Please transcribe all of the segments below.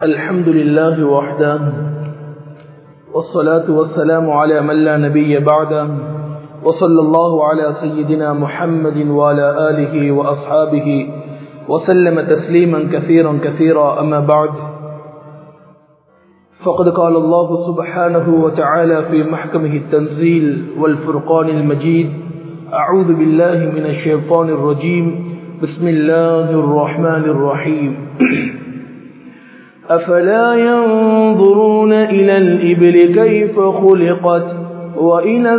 الحمد لله وحده والصلاة والسلام على من لا نبي بعده وصلى الله على سيدنا محمد وعلى آله وأصحابه وسلم تسليما كثيرا كثيرا أما بعد فقد قال الله سبحانه وتعالى في محكمه التنزيل والفرقان المجيد أعوذ بالله من الشيطان الرجيم بسم الله الرحمن الرحيم أفلا ينظرون إلى الإبل كيف خلقت وإلى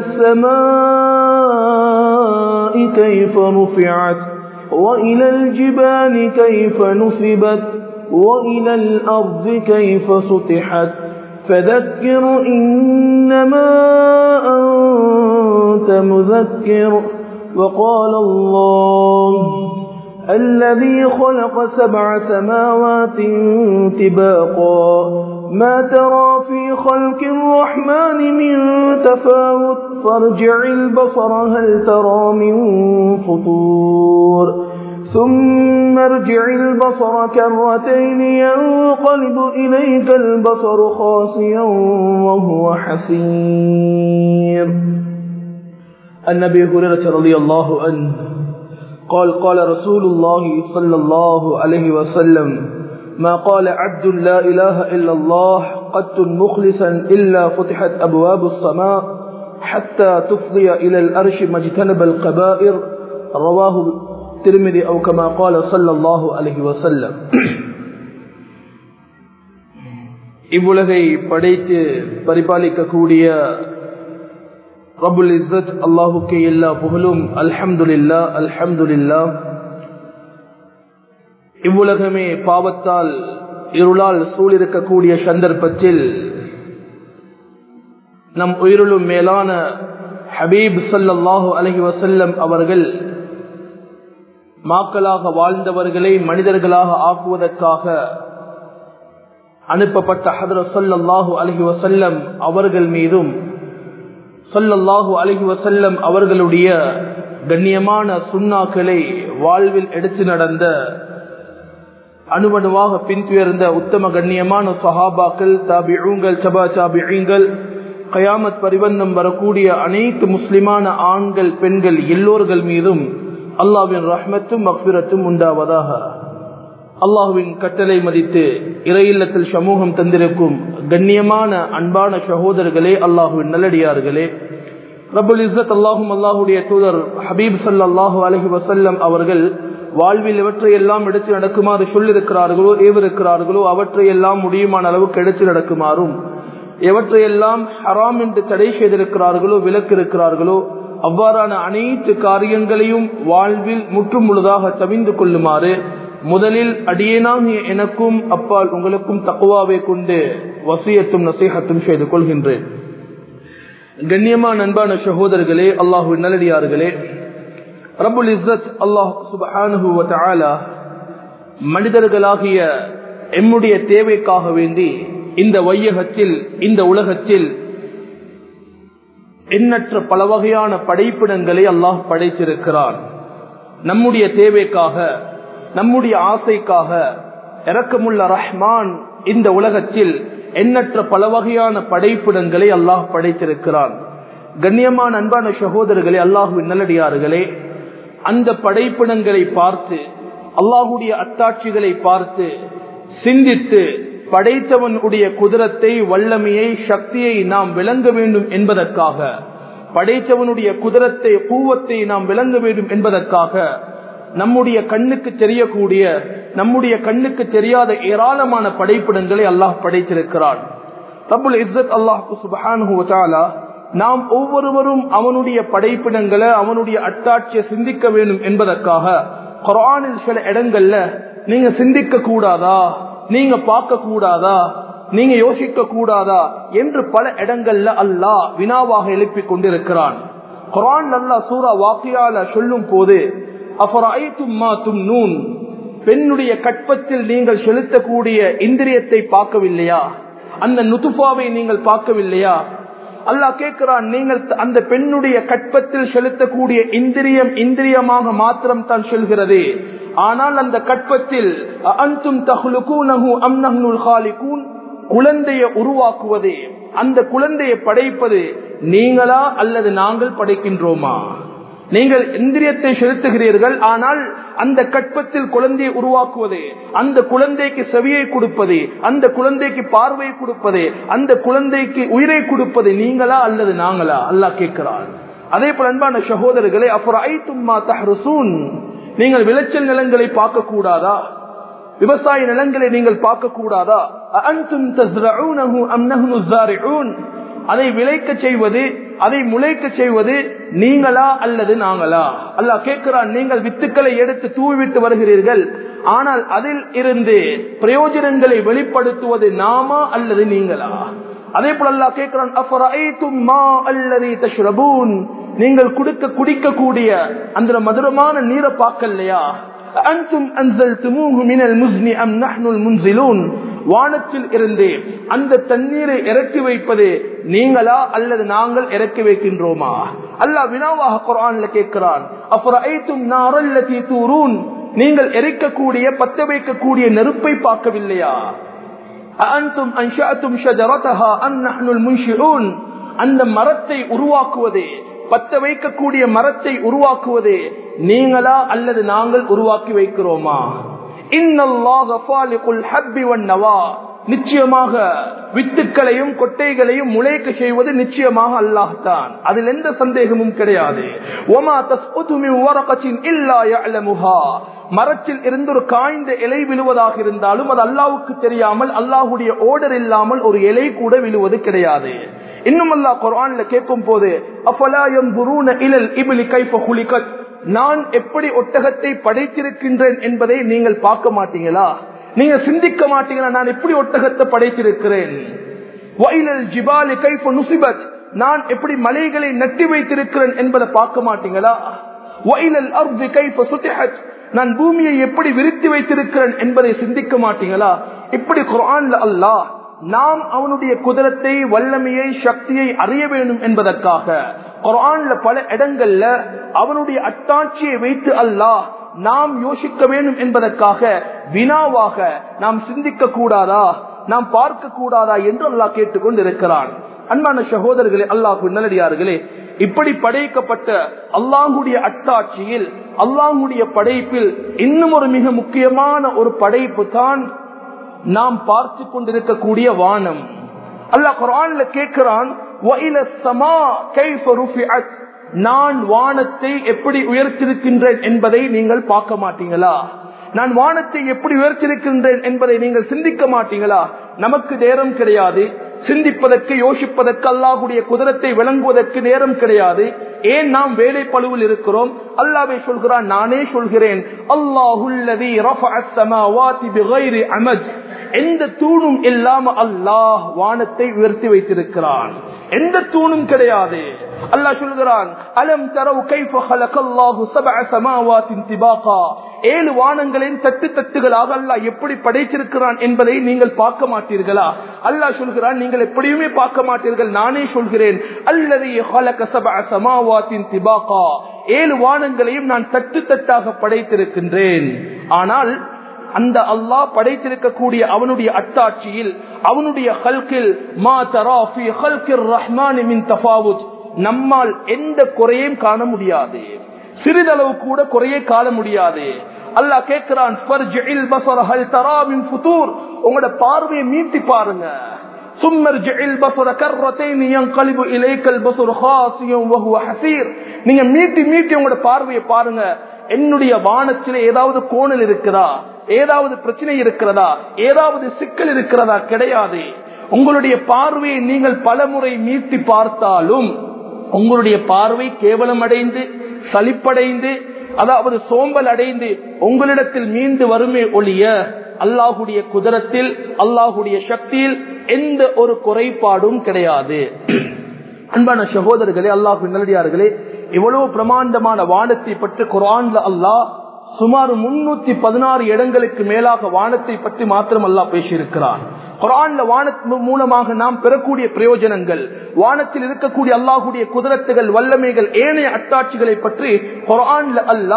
السماء كيف رفعت وإلى الجبال كيف نصبت وإلى الأرض كيف سطحت فذكر إنما أنت مذكر وقال الله الذي خلق سبع سماوات طباقا ما ترى في خلق الرحمن من تفاوت فارجع البصر هل ترى من فطور ثم ارجع البصر كرتين ينقلب إليك البصر خاسيا وهو حسير النبي هريرة رضي الله عنه قال قال رسول الله صلى الله عليه وسلم ما قال عبد لا إله إلا الله قد مخلصا إلا فتحت أبواب السماء حتى تفضي إلى الأرش ما اجتنب القبائر رواه الترمذي أو كما قال صلى الله عليه وسلم இவ்வுலகை படைத்து பரிபாலிக்கக்கூடிய ரபுல் இஸ்ஸத் அல்லாஹுக்கு எல்லா புகழும் அல்ஹம்துலில்லா அல்ஹம்துலில்லா இவ்வுலகமே பாவத்தால் இருளால் சூழிருக்கக்கூடிய சந்தர்ப்பத்தில் நம் உயிரிலும் மேலான ஹபீப் சல்லாஹு அலஹி வசல்லம் அவர்கள் மாக்களாக வாழ்ந்தவர்களை மனிதர்களாக ஆக்குவதற்காக அனுப்பப்பட்ட ஹதர சொல்லல்லாஹு அலஹி வசல்லம் அவர்கள் மீதும் சொல்லல்லாஹு அலஹி வசல்லம் அவர்களுடைய கண்ணியமான சுண்ணாக்களை வாழ்வில் எடுத்து நடந்த அணுவணுவாக பின்துயர்ந்த உத்தம கண்ணியமான சஹாபாக்கள் தாபிழங்கள் சபா சாபிகள் கயாமத் பரிவந்தம் வரக்கூடிய அனைத்து முஸ்லிமான ஆண்கள் பெண்கள் எல்லோர்கள் மீதும் அல்லாவின் ரஹ்மத்தும் மக்பிரத்தும் உண்டாவதாக அல்லாஹுவின் கட்டளை மதித்து இறையில்லத்தில் சமூகம் தந்திருக்கும் கண்ணியமான அன்பான சகோதரர்களே அல்லாஹுவின் நல்லடியார்களே ரபுல் இஸ்ஸத் அல்லாஹும் அல்லாஹுடைய தூதர் ஹபீப் சல்லாஹூ அலஹி வசல்லம் அவர்கள் வாழ்வில் எவற்றை எல்லாம் எடுத்து நடக்குமாறு சொல்லிருக்கிறார்களோ ஏவிருக்கிறார்களோ அவற்றை எல்லாம் முடியுமான அளவுக்கு எடுத்து நடக்குமாறும் எவற்றையெல்லாம் ஹராம் என்று தடை செய்திருக்கிறார்களோ விலக்கு இருக்கிறார்களோ அவ்வாறான அனைத்து காரியங்களையும் வாழ்வில் முற்றும் முழுதாக தவிந்து கொள்ளுமாறு முதலில் அடியேனாக எனக்கும் அப்பால் உங்களுக்கும் தக்குவாவை கொண்டு வசியத்தும் நசீகத்தும் செய்து கொள்கின்றேன் கண்ணியமான அன்பான சகோதரர்களே அல்லாஹு நல்லடியார்களே ரபுல் இஸ்ஸத் அல்லாஹ் சுபஹானுவ மனிதர்களாகிய எம்முடைய தேவைக்காக வேண்டி இந்த வையகத்தில் இந்த உலகத்தில் எண்ணற்ற பல வகையான படைப்பிடங்களை அல்லாஹ் படைத்திருக்கிறான் நம்முடைய தேவைக்காக நம்முடைய ஆசைக்காக இறக்கமுள்ள ரஹ்மான் இந்த உலகத்தில் எண்ணற்ற பல வகையான படைப்பிடங்களை அல்லாஹ் படைத்திருக்கிறான் கண்ணியமான அன்பான சகோதரர்களே அல்லாஹுவின் நல்லடியார்களே அந்த படைப்பிடங்களை பார்த்து அல்லாஹுடைய அத்தாட்சிகளை பார்த்து சிந்தித்து படைத்தவனுடைய குதிரத்தை வல்லமையை சக்தியை நாம் விளங்க வேண்டும் என்பதற்காக படைத்தவனுடைய குதிரத்தை பூவத்தை நாம் விளங்க வேண்டும் என்பதற்காக நம்முடைய கண்ணுக்கு தெரியக்கூடிய நம்முடைய கண்ணுக்கு தெரியாத ஏராளமான படைப்பிடங்களை அல்லாஹ் படைத்திருக்கிறான் ரபுல் இஸ்ஸத் அல்லாஹு சுபஹானு நாம் ஒவ்வொருவரும் அவனுடைய படைப்பிடங்களை அவனுடைய அட்டாட்சியை சிந்திக்க வேண்டும் என்பதற்காக குரானில் சில இடங்கள்ல நீங்க சிந்திக்க கூடாதா நீங்க பார்க்க கூடாதா நீங்க யோசிக்க கூடாதா என்று பல இடங்கள்ல அல்லாஹ் வினாவாக எழுப்பிக் கொண்டிருக்கிறான் குரான் அல்லா சூரா வாக்கியால சொல்லும் போது நூன் பெண்ணுடைய கற்பத்தில் நீங்கள் செலுத்தக்கூடிய இந்திரியத்தை பார்க்கவில்லையா அந்த நுதுபாவை நீங்கள் பார்க்கவில்லையா அல்லாஹ் கேட்கிறான் நீங்கள் அந்த பெண்ணுடைய கற்பத்தில் செலுத்தக்கூடிய இந்திரியம் இந்திரியமாக மாத்திரம் தான் செல்கிறது ஆனால் அந்த கற்பத்தில் அன்தும் தஹ்லுகூனஹு அம் நஹ்னுல் காலிகூன் குழந்தையை உருவாக்குவது அந்த குழந்தையை படைப்பது நீங்களா அல்லது நாங்கள் படைக்கின்றோமா நீங்கள் இந்திரியத்தை செலுத்துகிறீர்கள் ஆனால் அந்த கற்பத்தில் குழந்தையை உருவாக்குவது அந்த குழந்தைக்கு செவியை கொடுப்பது அந்த குழந்தைக்கு பார்வை கொடுப்பது அந்த குழந்தைக்கு உயிரை கொடுப்பது நீங்களா அல்லது நாங்களா அல்லாஹ் கேட்கிறார் அதே போல அன்பான சகோதரர்களே அப்புறம் நீங்கள் விளைச்சல் நிலங்களை பார்க்க கூடாதா விவசாய நிலங்களை நீங்கள் பார்க்க கூடாதா அன்தும் தஸ்ரஊனஹு அம் நஹ்னு ஸாரிஊன் அதை விளைக்க செய்வது அதை முளைக்க செய்வது நீங்களா அல்லது நாங்களா அல்லாஹ் கேட்கிறான் நீங்கள் வித்துக்களை எடுத்து தூவிவிட்டு வருகிறீர்கள் ஆனால் அதில் இருந்து பிரயோஜனங்களை வெளிப்படுத்துவது நாமா அல்லது நீங்களா அதே போல அல்லாஹ் கேட்கிறான் அஃபரைத்தும் மா அல்லதி தஷ்ரபூன் நீங்கள் குடுக்க குடிக்கக்கூடிய அந்த மதுரமான நீரை பார்க்கலையா அன்தும் அன்சல்துமூஹு மினல் முஸ்னி அம் நஹ்னுல் முன்சிலூன் வானத்தில் இருந்து அந்த தண்ணீரை இறக்கி வைப்பது நீங்களா அல்லது நாங்கள் இறக்கி வைக்கின்றோமா அல்லாஹ் வினாவாக குரான்ல கேட்கிறான் அப்புறம் ஐத்தும் நாரல்லதி தூரூன் நீங்கள் எரிக்கக்கூடிய பத்த வைக்கக்கூடிய நெருப்பை பார்க்கவில்லையா அன்தும் அன்ஷாத்தும் ஷஜரதஹா அன் நஹ்னுல் முன்ஷிஊன் அந்த மரத்தை உருவாக்குவது பத்த வைக்கக்கூடிய மரத்தை உருவாக்குவது நீங்களா அல்லது நாங்கள் உருவாக்கி வைக்கிறோமா நிச்சயமாக வித்துக்களையும் கொட்டைகளையும் முளைக்க செய்வது நிச்சயமாக அல்லாஹ் தான் அதில் எந்த சந்தேகமும் கிடையாது மரத்தில் இருந்து ஒரு காய்ந்த இலை விழுவதாக இருந்தாலும் அது அல்லாவுக்கு தெரியாமல் அல்லாஹுடைய ஓடர் இல்லாமல் ஒரு இலை கூட விழுவது கிடையாது இன்னும் அல்லாஹ் குரான்ல கேட்கும் போது அஃபலாயம் குருன இலல் இபிலி கைஃப குலிகத் நான் எப்படி ஒட்டகத்தை படைத்திருக்கின்றேன் என்பதை நீங்கள் பார்க்க மாட்டீங்களா நீங்க சிந்திக்க மாட்டீங்களா நான் எப்படி ஒட்டகத்தை படைத்திருக்கிறேன் ஜிபாலி கைஃப நுசிபத் நான் எப்படி மலைகளை நட்டி வைத்திருக்கிறேன் என்பதை பார்க்க மாட்டீங்களா வயலல் அர்தி கைஃப சுத்திஹத் நான் பூமியை எப்படி விரித்து வைத்திருக்கிறேன் என்பதை சிந்திக்க மாட்டீங்களா இப்படி குரான்ல அல்லாஹ் நாம் அவனுடைய குதிரத்தை வல்லமையை சக்தியை அறிய வேண்டும் என்பதற்காக குரான்ல பல இடங்கள்ல அவனுடைய அட்டாட்சியை வைத்து அல்லாஹ் நாம் யோசிக்க வேண்டும் என்பதற்காக வினாவாக நாம் சிந்திக்க கூடாதா நாம் பார்க்க கூடாதா என்று அல்லாஹ் கேட்டுக்கொண்டு இருக்கிறான் அன்பான சகோதரர்களே அல்லாஹ் நல்லடியார்களே இப்படி படைக்கப்பட்ட அல்லாஹுடைய அட்டாட்சியில் அல்லாஹுடைய படைப்பில் இன்னும் ஒரு மிக முக்கியமான ஒரு படைப்பு தான் நாம் பார்த்து கொண்டிருக்கக்கூடிய வானம் அல்லாஹ் குரான்ல கேட்கிறான் நான் வானத்தை எப்படி உயர்த்திருக்கின்றேன் என்பதை நீங்கள் பார்க்க மாட்டீங்களா நான் வானத்தை எப்படி உயர்த்திருக்கின்றேன் என்பதை நீங்கள் சிந்திக்க மாட்டீங்களா நமக்கு நேரம் கிடையாது சிந்திப்பதற்கு யோசிப்பதற்கு அல்லாஹுடைய குதிரத்தை விளங்குவதற்கு நேரம் கிடையாது ஏன் நாம் வேலை பழுவில் இருக்கிறோம் அல்லாவே சொல்கிறான் நானே சொல்கிறேன் அல்லாஹுல்லதி அமத் எந்த தூணும் இல்லாம அல்லாஹ் வானத்தை உயர்த்தி வைத்திருக்கிறான் எந்த தூணும் கிடையாது அல்லாஹ் சொல்கிறான் அலம் தரவு கைஃப ஹலகல்லாஹு சபஅ சமாவாத்தின் திபாகா ஏழு வானங்களின் தட்டு தட்டுகளாக அல்லாஹ் எப்படி படைத்திருக்கிறான் என்பதை நீங்கள் பார்க்க மாட்டீர்களா அல்லாஹ் சொல்கிறான் நீங்கள் எப்படியுமே பார்க்க மாட்டீர்கள் நானே சொல்கிறேன் அல்லது ஹலக சபஅ சமாவாத்தின் திபாகா ஏழு வானங்களையும் நான் தட்டு தட்டாக படைத்திருக்கின்றேன் ஆனால் அந்த அல்லாஹ் படைத்திருக்கக்கூடிய அவனுடைய அத்தாட்சியில் அவனுடைய ஹல்கில் மா தராஃபி ஹல்கிர் ரஹ்மான் மின் தஃபாவுத் நம்மால் எந்த குறையும் காண முடியாது சிறிதளவு கூட குறையை காண முடியாது அல்லாஹ் கேட்கிறான் உங்களோட பார்வையை மீட்டி பாருங்க நீங்க மீட்டி மீட்டி உங்களோட பார்வையை பாருங்க என்னுடைய வானத்தில் ஏதாவது கோணல் இருக்கிறதா ஏதாவது பிரச்சனை இருக்கிறதா ஏதாவது சிக்கல் இருக்கிறதா கிடையாது உங்களுடைய பார்வையை நீங்கள் பலமுறை மீட்டி பார்த்தாலும் உங்களுடைய பார்வை கேவலம் அடைந்து சலிப்படைந்து அதாவது சோம்பல் அடைந்து உங்களிடத்தில் மீண்டு வருமே ஒழிய அல்லாஹுடைய குதிரத்தில் அல்லாஹுடைய சக்தியில் எந்த ஒரு குறைபாடும் கிடையாது அன்பான சகோதரர்களே அல்லாஹு நல்லடியார்களே இவ்வளவு பிரமாண்டமான வானத்தை பற்றி குரான்ல அல்லாஹ் சுமார் முன்னூத்தி பதினாறு இடங்களுக்கு மேலாக வானத்தை பற்றி மாத்திரம் அல்லாஹ் பேசியிருக்கிறான் குரான்ல வானத்து மூலமாக நாம் பெறக்கூடிய பிரயோஜனங்கள் வானத்தில் இருக்கக்கூடிய அல்லாஹுடைய குதிரத்துகள் வல்லமைகள் ஏனைய அட்டாட்சிகளை பற்றி குரான்ல அல்லாஹ்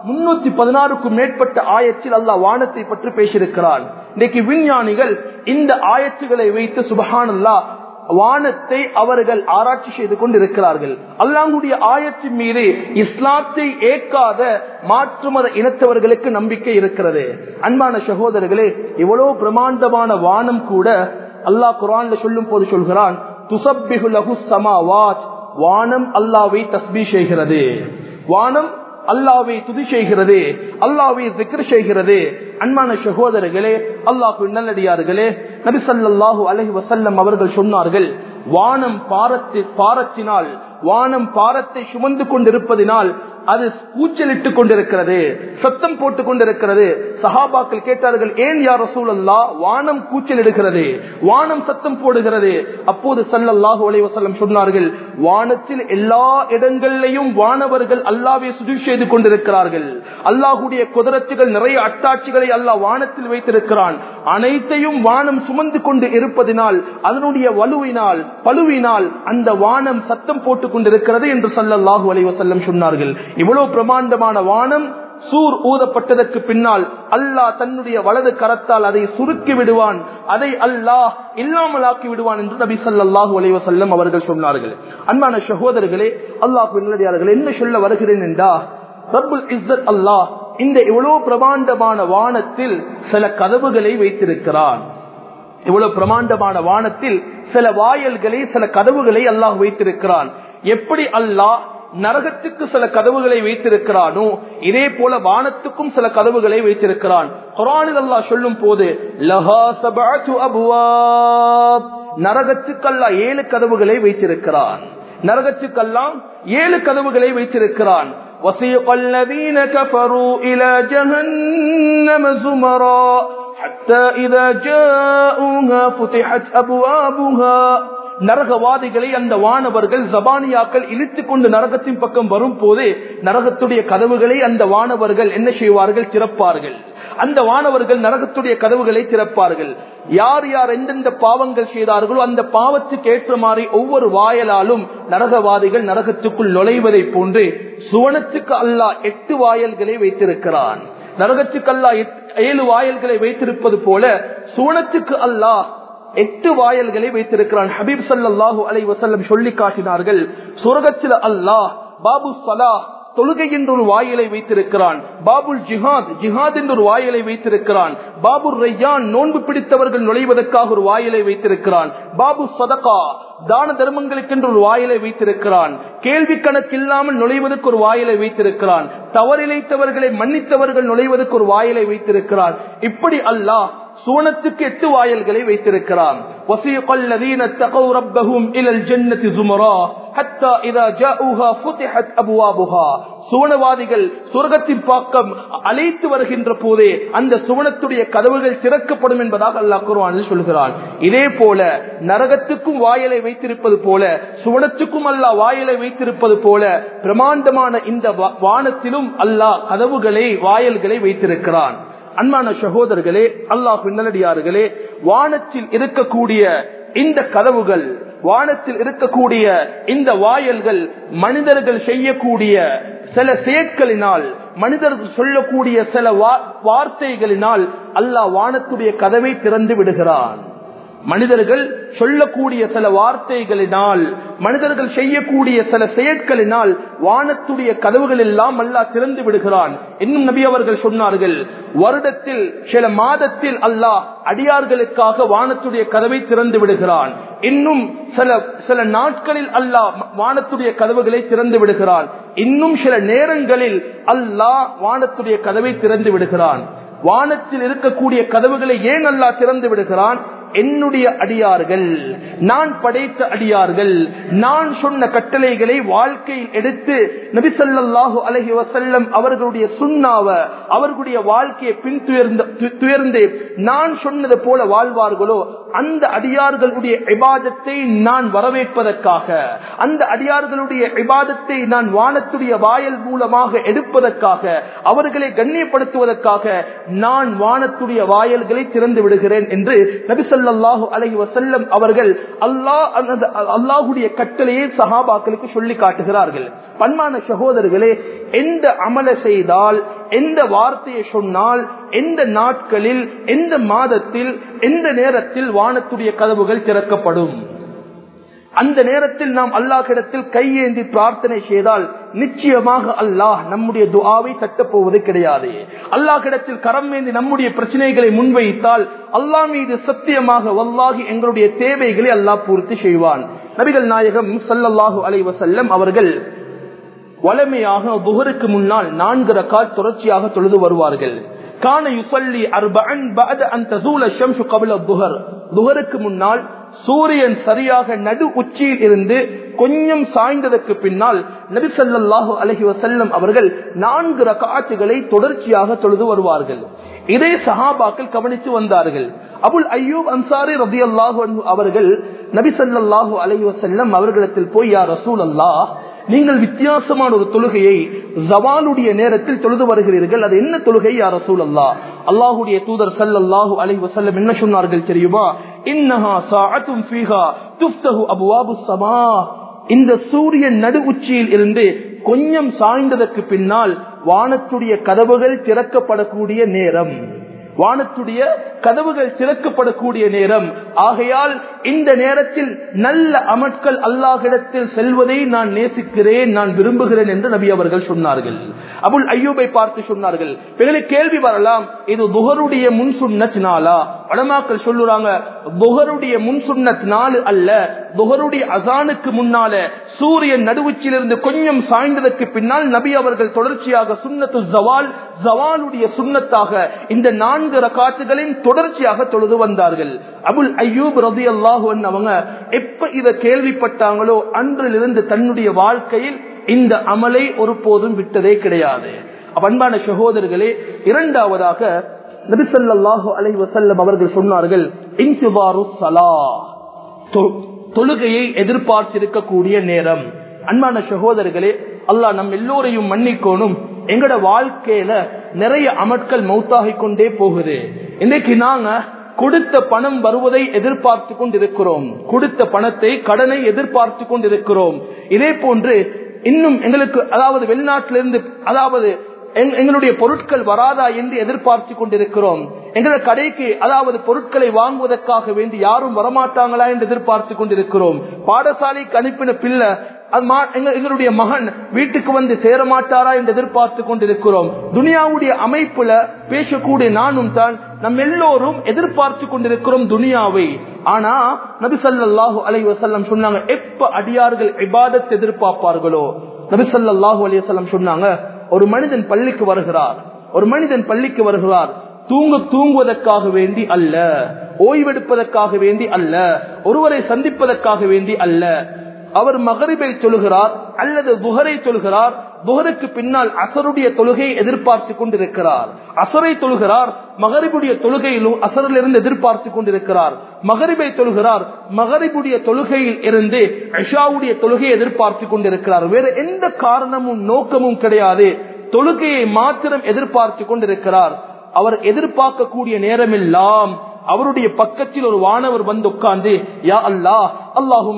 முன்னூத்தி பதினாறுக்கும் மேற்பட்ட ஆயத்தில் அல்லாஹ் வானத்தை பற்றி பேசியிருக்கிறான் இன்னைக்கு விஞ்ஞானிகள் இந்த ஆயத்துகளை வைத்து சுபஹானல்லா வானத்தை அவர்கள் ஆராய்ச்சி செய்து கொண்டிருக்கிறார்கள் அல்லாங்குடைய ஆயத்தின் மீது இஸ்லாத்தை ஏற்காத மாற்று மத இனத்தவர்களுக்கு நம்பிக்கை இருக்கிறது அன்பான சகோதரர்களே இவ்வளவு பிரமாண்டமான வானம் கூட அல்லாஹ் குரான்ல சொல்லும் போது சொல்கிறான் துசப்பிஹு லஹு சமாவாத் வானம் அல்லாவை தஸ்பீ செய்கிறது வானம் அல்லாவை துதி செய்கிறது அல்லாவை திக்ர் செய்கிறது அன்பான சகோதரர்களே அல்லாஹு நல்லடியார்களே நபிசல்லாஹு அலஹி வசல்லம் அவர்கள் சொன்னார்கள் வானம் பாரத்து பாரத்தினால் வானம் பாரத்தை சுமந்து கொண்டிருப்பதினால் அது கூச்சலிட்டுக் கொண்டிருக்கிறது சத்தம் போட்டுக் கொண்டிருக்கிறது சஹாபாக்கள் கேட்டார்கள் ஏன் யார் ரசூலல்லா வானம் கூச்சலிடுகிறது வானம் சத்தம் போடுகிறது அப்போது சல்லல்லாஹு அலைஹி வஸல்லம் சொன்னார்கள் வானத்தில் எல்லா இடங்களிலையும் வானவர்கள் அல்லாவை சுஜி செய்து கொண்டிருக்கிறார்கள் அல்லாஹுடைய குதிரத்துகள் நிறைய அட்டாட்சிகளை அல்லாஹ் வானத்தில் வைத்திருக்கிறான் அனைத்தையும் வானம் சுமந்து கொண்டு இருப்பதினால் அதனுடைய வலுவினால் பழுவினால் அந்த வானம் சத்தம் போட்டுக் கொண்டிருக்கிறது என்று சல்லல்லாஹு அலைஹி வஸல்லம் சொன்னார்கள் இவ்வளவு பிரமாண்டமான வானம் சூர் ஊதப்பட்டதற்கு பின்னால் அல்லாஹ் தன்னுடைய வலது கரத்தால் அதை சுருக்கி விடுவான் அதை அல்லாஹ் இல்லாமலாக்கி விடுவான் என்று நபி சல்லாஹூ அலைவ செல்லம் அவர்கள் சொன்னார்கள் அன்பான சகோதரர்களே அல்லாஹ் நல்லடியார்கள் என்ன சொல்ல வருகிறேன் என்றா ரப்புல் இஸ்ஸத் அல்லாஹ் இந்த இவ்வளவு பிரமாண்டமான வானத்தில் சில கதவுகளை வைத்திருக்கிறான் இவ்வளவு பிரமாண்டமான வானத்தில் சில வாயல்களை சில கதவுகளை அல்லாஹ் வைத்திருக்கிறான் எப்படி அல்லாஹ் நரகத்துக்கு சில கதவுகளை வைத்திருக்கிறானோ இதே போல வானத்துக்கும் சில கதவுகளை வைத்திருக்கிறான் குரானில் அல்லாஹ் சொல்லும் போது நரகத்துக்கல்லா ஏழு கதவுகளை வைத்திருக்கிறான் நரகத்துக்கெல்லாம் ஏழு கதவுகளை வைத்திருக்கிறான் وسيق الذين كفروا إلى جهنم زمرا حتى إذا جاءوها فتحت أبوابها நரகவாதிகளை அந்த வானவர்கள் ஜபானியாக்கள் இழுத்து கொண்டு நரகத்தின் பக்கம் வரும் போது நரகத்துடைய கதவுகளை அந்த வானவர்கள் என்ன செய்வார்கள் திறப்பார்கள் அந்த வானவர்கள் நரகத்துடைய கதவுகளை திறப்பார்கள் யார் யார் எந்தெந்த பாவங்கள் செய்தார்களோ அந்த பாவத்துக்கு ஏற்ற மாதிரி ஒவ்வொரு வாயலாலும் நரகவாதிகள் நரகத்துக்குள் நுழைவதை போன்று சுவனத்துக்கு அல்லாஹ் எட்டு வாயல்களை வைத்திருக்கிறான் நரகத்துக்கு அல்லாஹ் ஏழு வாயல்களை வைத்திருப்பது போல சுவனத்துக்கு அல்லாஹ் எட்டு வாயல்களை வைத்திருக்கிறான் ஹபீப் சல்லாஹூ அலை வசல்லம் சொல்லி காட்டினார்கள் சுரகத்தில் அல்லாஹ் பாபு சலா தொழுகை என்ற ஒரு வாயிலை வைத்திருக்கிறான் பாபுல் ஜிஹாத் ஜிஹாத் என்ற ஒரு வாயிலை வைத்திருக்கிறான் பாபுர் ரையான் நோன்பு பிடித்தவர்கள் நுழைவதற்காக ஒரு வாயிலை வைத்திருக்கிறான் பாபு சதகா தான தர்மங்களுக்கென்று ஒரு வாயிலை வைத்திருக்கிறான் கேள்வி கணக்கில்லாமல் நுழைவதற்கு ஒரு வாயிலை வைத்திருக்கிறான் தவறிழைத்தவர்களை மன்னித்தவர்கள் நுழைவதற்கு ஒரு வாயிலை வைத்திருக்கிறான் இப்படி அல்லாஹ் சுவனத்துக்கு எட்டு வாயல்களை வைத்திருக்கிறான் وسيق الذين اتقوا ربهم الى الجنه زمرا حتى اذا جاءوها فتحت ابوابها சுவனவாதிகள் சுவர்க்கத்தின் பாக்கம் அழைத்து வருகின்ற போதே அந்த சுவனத்துடைய கதவுகள் திறக்கப்படும் என்பதாக அல்லாஹ் குர்ஆனில் சொல்கிறான் இதே போல நரகத்துக்கும் வாயலை வைத்திருப்பது போல சுவனத்துக்கும் அல்லாஹ் வாயலை வைத்திருப்பது போல பிரமாண்டமான இந்த வானத்திலும் அல்லாஹ் கதவுகளை வாயல்களை வைத்திருக்கிறான் அன்பான சகோதரர்களே அல்லாஹ் பின்னலடியார்களே வானத்தில் இருக்கக்கூடிய இந்த கதவுகள் வானத்தில் இருக்கக்கூடிய இந்த வாயல்கள் மனிதர்கள் செய்யக்கூடிய சில செயற்களினால் மனிதர்கள் சொல்லக்கூடிய சில வார்த்தைகளினால் அல்லாஹ் வானத்துடைய கதவை திறந்து விடுகிறான் மனிதர்கள் சொல்லக்கூடிய சில வார்த்தைகளினால் மனிதர்கள் செய்யக்கூடிய சில செயற்களினால் வானத்துடைய கதவுகள் எல்லாம் அல்லாஹ் திறந்து விடுகிறான் இன்னும் நபி அவர்கள் சொன்னார்கள் வருடத்தில் சில மாதத்தில் அல்லாஹ் அடியார்களுக்காக வானத்துடைய கதவை திறந்து விடுகிறான் இன்னும் சில சில நாட்களில் அல்லாஹ் வானத்துடைய கதவுகளை திறந்து விடுகிறான் இன்னும் சில நேரங்களில் அல்லாஹ் வானத்துடைய கதவை திறந்து விடுகிறான் வானத்தில் இருக்கக்கூடிய கதவுகளை ஏன் அல்லாஹ் திறந்து விடுகிறான் என்னுடைய அடியார்கள் நான் படைத்த அடியார்கள் நான் சொன்ன கட்டளைகளை வாழ்க்கையில் எடுத்து நபிசல்லாஹு அலஹி வசல்லம் அவர்களுடைய சுண்ணாவ அவர்களுடைய வாழ்க்கையை பின் துயர்ந்து நான் சொன்னது போல வாழ்வார்களோ அந்த அடியார்களுடைய இபாதத்தை நான் வரவேற்பதற்காக அந்த அடியார்களுடைய இபாதத்தை நான் வானத்துடைய வாயல் மூலமாக எடுப்பதற்காக அவர்களை கண்ணியப்படுத்துவதற்காக நான் வானத்துடைய வாயல்களை திறந்து விடுகிறேன் என்று நபிசல்ல நபிசல்லாஹு அலஹி வசல்லம் அவர்கள் அல்லாஹ் அல்லாஹுடைய கட்டளையை சஹாபாக்களுக்கு சொல்லி காட்டுகிறார்கள் பன்மான சகோதரர்களே எந்த அமல செய்தால் எந்த வார்த்தையை சொன்னால் எந்த நாட்களில் எந்த மாதத்தில் எந்த நேரத்தில் வானத்துடைய கதவுகள் திறக்கப்படும் அந்த நேரத்தில் நாம் அல்லாஹிடத்தில் கையேந்தி பிரார்த்தனை செய்தால் நிச்சயமாக அல்லாஹ் நம்முடைய துஆவை தட்டப்போவது கிடையாது அல்லாஹிடத்தில் கரம் ஏந்தி நம்முடைய பிரச்சனைகளை முன்வைத்தால் அல்லாஹ் மீது சத்தியமாக வல்லாகி எங்களுடைய தேவைகளை அல்லாஹ் பூர்த்தி செய்வான் நபிகள் நாயகம் சல்லல்லாஹு அலைவசல்லம் அவர்கள் வளமையாக புகருக்கு முன்னால் நான்கு ரக்கால் தொடர்ச்சியாக தொழுது வருவார்கள் கான யுசல்லி அர்பஅன் பஅத அன் தஸூல ஷம்ஸு கப்ல துஹர் துஹருக்கு முன்னால் சூரியன் சரியாக நடு உச்சியில் இருந்து கொஞ்சம் சாய்ந்ததற்கு பின்னால் நபி ஸல்லல்லாஹு அலைஹி வஸல்லம் அவர்கள் நான்கு ரகாத்துகளை தொடர்ச்சியாக தொழுது வருவார்கள் இதே சஹாபாக்கள் கவனித்து வந்தார்கள் அபுல் ஐயூப் அன்சாரி ரபியல்லாஹு அன்ஹு அவர்கள் நபி ஸல்லல்லாஹு அலைஹி வஸல்லம் அவர்களிடத்தில் போய் யா ரசூலல்லாஹ் நீங்கள் வித்தியாசமான ஒரு தொழுகையை ஜவாலுடைய நேரத்தில் தொழுது வருகிறீர்கள் அது என்ன தொழுகை யார் ரசூல் அல்லா அல்லாஹுடைய தூதர் சல்லல்லாஹு அலைஹி வஸல்லம் என்ன சொன்னார்கள் தெரியுமா இன்னஹா சாஅத்தும் ஃபீஹா துஃப்தஹு அப்வாபுஸ் ஸமா இந்த சூரியன் நடு உச்சியில் இருந்து கொஞ்சம் சாய்ந்ததற்கு பின்னால் வானத்துடைய கதவுகள் திறக்கப்படக்கூடிய நேரம் வானத்துடைய கதவுகள் திறக்கப்படக்கூடிய நேரம் ஆகையால் இந்த நேரத்தில் நல்ல அமட்கள் அல்லாஹிடத்தில் செல்வதை நான் நேசிக்கிறேன் நான் விரும்புகிறேன் என்று நபி அவர்கள் சொன்னார்கள் அபுல் ஐயூபை பார்த்து சொன்னார்கள் பிறகு கேள்வி வரலாம் இது புகருடைய முன் சுண்ணத் நாளா வடமாக்கள் சொல்லுறாங்க புகருடைய முன் சுண்ணத் நாள் அல்ல புகருடைய அசானுக்கு முன்னால சூரியன் நடுவுச்சிலிருந்து கொஞ்சம் சாய்ந்ததற்கு பின்னால் நபி அவர்கள் தொடர்ச்சியாக சுண்ணத்து ஜவால் ஜவாலுடைய சுண்ணத்தாக இந்த நான்கு ரகாத்துகளின் தொடர்ச்சியாக தொழுது வந்தார்கள் அபுல் ஐயூப் ரதி அல்லாஹு அவங்க எப்ப இத கேள்விப்பட்டாங்களோ அன்றிலிருந்து தன்னுடைய வாழ்க்கையில் இந்த அமலை ஒருபோதும் விட்டதே கிடையாது அன்பான சகோதரர்களே இரண்டாவதாக நபிசல்லாஹு அலை வசல்லம் அவர்கள் சொன்னார்கள் இன்சுபாரு சலா தொழுகையை எதிர்பார்த்திருக்கக்கூடிய நேரம் அன்பான சகோதரர்களே அல்லாஹ் நம் எல்லோரையும் மன்னிக்கோணும் எங்கட வாழ்க்கையில நிறைய அமட்கள் மௌத்தாகி கொண்டே போகுது இன்னைக்கு நாங்க கொடுத்த பணம் வருவதை எதிர்பார்த்து கொண்டிருக்கிறோம் கொடுத்த பணத்தை கடனை எதிர்பார்த்து கொண்டிருக்கிறோம் இதே போன்று இன்னும் எங்களுக்கு அதாவது வெளிநாட்டிலிருந்து அதாவது எங்களுடைய பொருட்கள் வராதா என்று எதிர்பார்த்து கொண்டிருக்கிறோம் எங்களோட கடைக்கு அதாவது பொருட்களை வாங்குவதற்காக வேண்டி யாரும் வரமாட்டாங்களா என்று எதிர்பார்த்து கொண்டிருக்கிறோம் பாடசாலைக்கு அனுப்பின பிள்ளை எங்களுடைய மகன் வீட்டுக்கு வந்து சேரமாட்டாரா என்று எதிர்பார்த்து கொண்டிருக்கிறோம் துனியாவுடைய அமைப்புல பேசக்கூடிய நானும் தான் நம் எல்லோரும் எதிர்பார்த்து கொண்டிருக்கிறோம் துனியாவை ஆனா நபிசல்லாஹு அலை வசல்லம் சொன்னாங்க எப்ப அடியார்கள் இபாதத் எதிர்பார்ப்பார்களோ நபிசல்லாஹு அலி வசல்லம் சொன்னாங்க ஒரு மனிதன் பள்ளிக்கு வருகிறார் ஒரு மனிதன் பள்ளிக்கு வருகிறார் தூங்க தூங்குவதற்காக வேண்டி அல்ல ஓய்வெடுப்பதற்காக வேண்டி அல்ல ஒருவரை சந்திப்பதற்காக வேண்டி அல்ல அவர் மகரிபை தொழுகிறார் அல்லது புகரை தொழுகிறார் புகருக்கு பின்னால் அசருடைய தொழுகையை எதிர்பார்த்து கொண்டிருக்கிறார் அசரை தொழுகிறார் மகரிபுடைய தொழுகையிலும் அசரிலிருந்து எதிர்பார்த்து கொண்டிருக்கிறார் மகரிபை தொழுகிறார் மகரிபுடைய தொழுகையில் இருந்து ஐஷாவுடைய தொழுகையை எதிர்பார்த்து கொண்டிருக்கிறார் வேற எந்த காரணமும் நோக்கமும் கிடையாது தொழுகையை மாத்திரம் எதிர்பார்த்து கொண்டிருக்கிறார் அவர் எதிர்பார்க்கக்கூடிய நேரமெல்லாம் அவருடைய பக்கத்தில் ஒரு வானவர் வந்து உட்கார்ந்து யா அல்லாஹ் அல்லாஹும்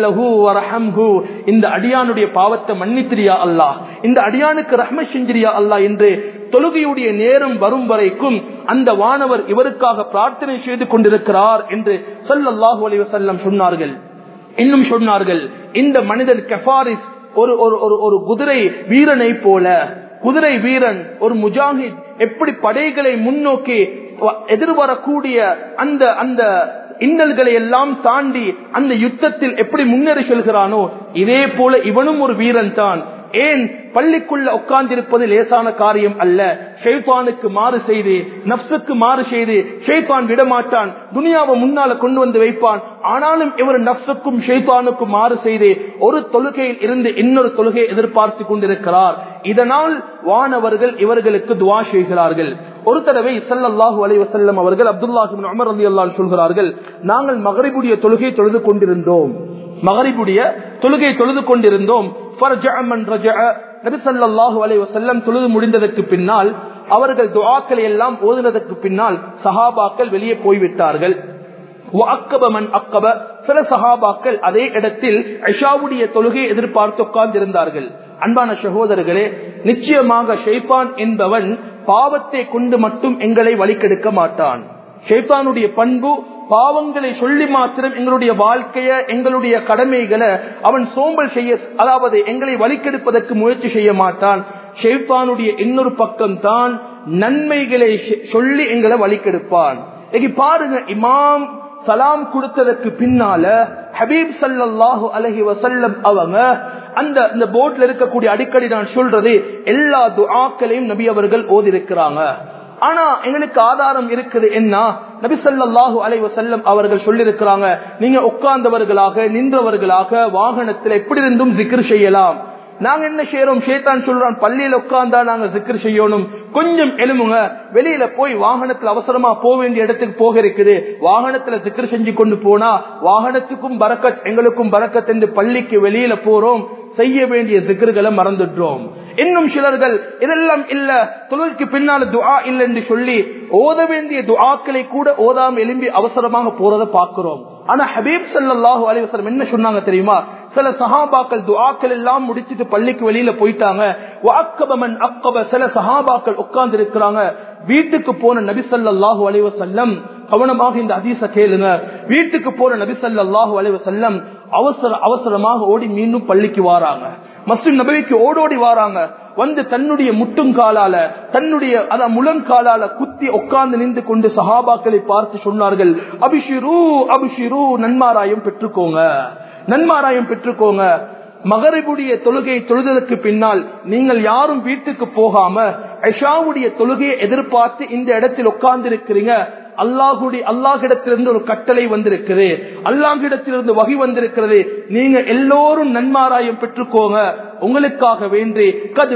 இந்த அடியானுடைய பாவத்தை மன்னித்திரியா அல்லாஹ் இந்த அடியானுக்கு ரஹ்ம செஞ்சிரியா அல்லாஹ் என்று தொழுகையுடைய நேரம் வரும் வரைக்கும் அந்த வானவர் இவருக்காக பிரார்த்தனை செய்து கொண்டிருக்கிறார் என்று சொல்லல்லாஹு அலி வசல்லம் சொன்னார்கள் இன்னும் சொன்னார்கள் இந்த மனிதன் கெஃபாரிஸ் ஒரு ஒரு ஒரு குதிரை வீரனை போல குதிரை வீரன் ஒரு முஜாஹித் எப்படி படைகளை முன்னோக்கி எதிர்வரக்கூடிய அந்த அந்த இன்னல்களை எல்லாம் தாண்டி அந்த யுத்தத்தில் எப்படி முன்னேறி செல்கிறானோ இதே போல இவனும் ஒரு வீரன் தான் ஏன் பள்ளிக்குள்ள உட்கார்ந்திருப்பது லேசான காரியம் அல்ல ஷெய்பானுக்கு மாறு செய்து நப்சுக்கு மாறு செய்து ஷெய்பான் விடமாட்டான் துனியாவை முன்னால கொண்டு வந்து வைப்பான் ஆனாலும் இவர் நப்சுக்கும் ஷெய்பானுக்கும் மாறு செய்து ஒரு தொழுகையில் இருந்து இன்னொரு தொழுகையை எதிர்பார்த்து கொண்டிருக்கிறார் இதனால் வானவர்கள் இவர்களுக்கு துவா செய்கிறார்கள் ஒரு தடவை சல்லல்லாஹு அலைஹி வஸல்லம் அவர்கள் அப்துல்லாஹி உமர் அலி அல்லாஹ் சொல்கிறார்கள் நாங்கள் மகரிபுடைய தொழுகை தொழுது கொண்டிருந்தோம் மகரிபுடைய தொழுகை தொழுது கொண்டிருந்தோம் தொழுது முடிந்ததற்கு பின்னால் அவர்கள் துவாக்களை எல்லாம் ஓதுனதற்கு பின்னால் சஹாபாக்கள் வெளியே போய்விட்டார்கள் அக்கபமன் அக்கப சில சஹாபாக்கள் அதே இடத்தில் ஐஷாவுடைய தொழுகை எதிர்பார்த்து உட்கார்ந்திருந்தார்கள் அன்பான சகோதரர்களே நிச்சயமாக ஷெய்பான் என்பவன் பாவத்தை கொண்டு மட்டும் எங்களை வழிக்கெடுக்க மாட்டான் ஷெய்பானுடைய பண்பு பாவங்களை சொல்லி மாத்திரம் எங்களுடைய வாழ்க்கைய எங்களுடைய கடமைகளை அவன் சோம்பல் செய்ய அதாவது எங்களை வழிக்கெடுப்பதற்கு முயற்சி செய்ய மாட்டான் ஷெய்பானுடைய இன்னொரு பக்கம் தான் நன்மைகளை சொல்லி எங்களை வழிக்கெடுப்பான் பாருங்க இமாம் சலாம் கொடுத்ததற்கு பின்னால ஹபீப் சல்லாஹு அலஹி வசல்லம் அவங்க அந்த இந்த போர்ட்ல இருக்கக்கூடிய அடிக்கடி நான் சொல்றது எல்லா துஆக்களையும் நபி அவர்கள் ஓதிருக்கிறாங்க ஆனா எங்களுக்கு ஆதாரம் இருக்குது என்ன நபி சல்லாஹூ அலை வசல்லம் அவர்கள் சொல்லியிருக்கிறாங்க நீங்க உட்கார்ந்தவர்களாக நின்றவர்களாக வாகனத்தில் எப்படி இருந்தும் ஜிக்ர் செய்யலாம் நாங்க என்ன செய்யறோம் ஷேத்தான் சொல்றான் பள்ளியில உட்கார்ந்தா நாங்க ஜிக்கர் செய்யணும் கொஞ்சம் எலும்புங்க வெளியில போய் வாகனத்துல அவசரமா போக வேண்டிய இடத்துக்கு போக இருக்குது வாகனத்துல ஜிக்கர் செஞ்சு கொண்டு போனா வாகனத்துக்கும் பறக்கத் எங்களுக்கும் பறக்கத் என்று பள்ளிக்கு வெளியில போறோம் செய்ய வேண்டிய திகர்களை மறந்துடுறோம் இன்னும் சிலர்கள் இதெல்லாம் இல்ல தொழிலுக்கு பின்னால துஆ இல்ல என்று சொல்லி ஓத வேண்டிய துஆக்களை கூட ஓதாம எலும்பி அவசரமாக போறதை பார்க்கிறோம் ஆனா ஹபீப் சல்லாஹூ அலிவசலம் என்ன சொன்னாங்க தெரியுமா சில சஹாபாக்கள் துஆக்கள் எல்லாம் முடிச்சிட்டு பள்ளிக்கு வெளியில போயிட்டாங்க வாக்கபமன் அக்கப சில சஹாபாக்கள் உட்கார்ந்து இருக்கிறாங்க வீட்டுக்கு போன நபி சல்லாஹூ அலிவசல்லம் கவனமாக இந்த அதிச கேளுங்க வீட்டுக்கு போற நபி சல்லாஹூ அலிவசல்லம் அவசர அவசரமாக ஓடி மீண்டும் பள்ளிக்கு வாராங்க மஸ்லிம் நபவிக்கு ஓடோடி வாராங்க வந்து தன்னுடைய முட்டுங்காலால தன்னுடைய அத முழங்காலால குத்தி உட்கார்ந்து நின்று கொண்டு சஹாபாக்களை பார்த்து சொன்னார்கள் அபிஷிரு அபிஷிரு நன்மாராயம் பெற்றுக்கோங்க நன்மாராயம் பெற்றுக்கோங்க மகரிபுடைய தொழுகை தொழுதலுக்கு பின்னால் நீங்கள் யாரும் வீட்டுக்கு போகாம ஐஷாவுடைய தொழுகையை எதிர்பார்த்து இந்த இடத்தில் உட்கார்ந்து இருக்கிறீங்க அல்லாஹுடைய அல்லாஹிடத்திலிருந்து ஒரு கட்டளை வந்திருக்குது அல்லாஹிடத்திலிருந்து வகை வந்திருக்கிறது நீங்க எல்லோரும் நன்மாராயம் பெற்றுக்கோங்க உங்களுக்காக வேண்டி கது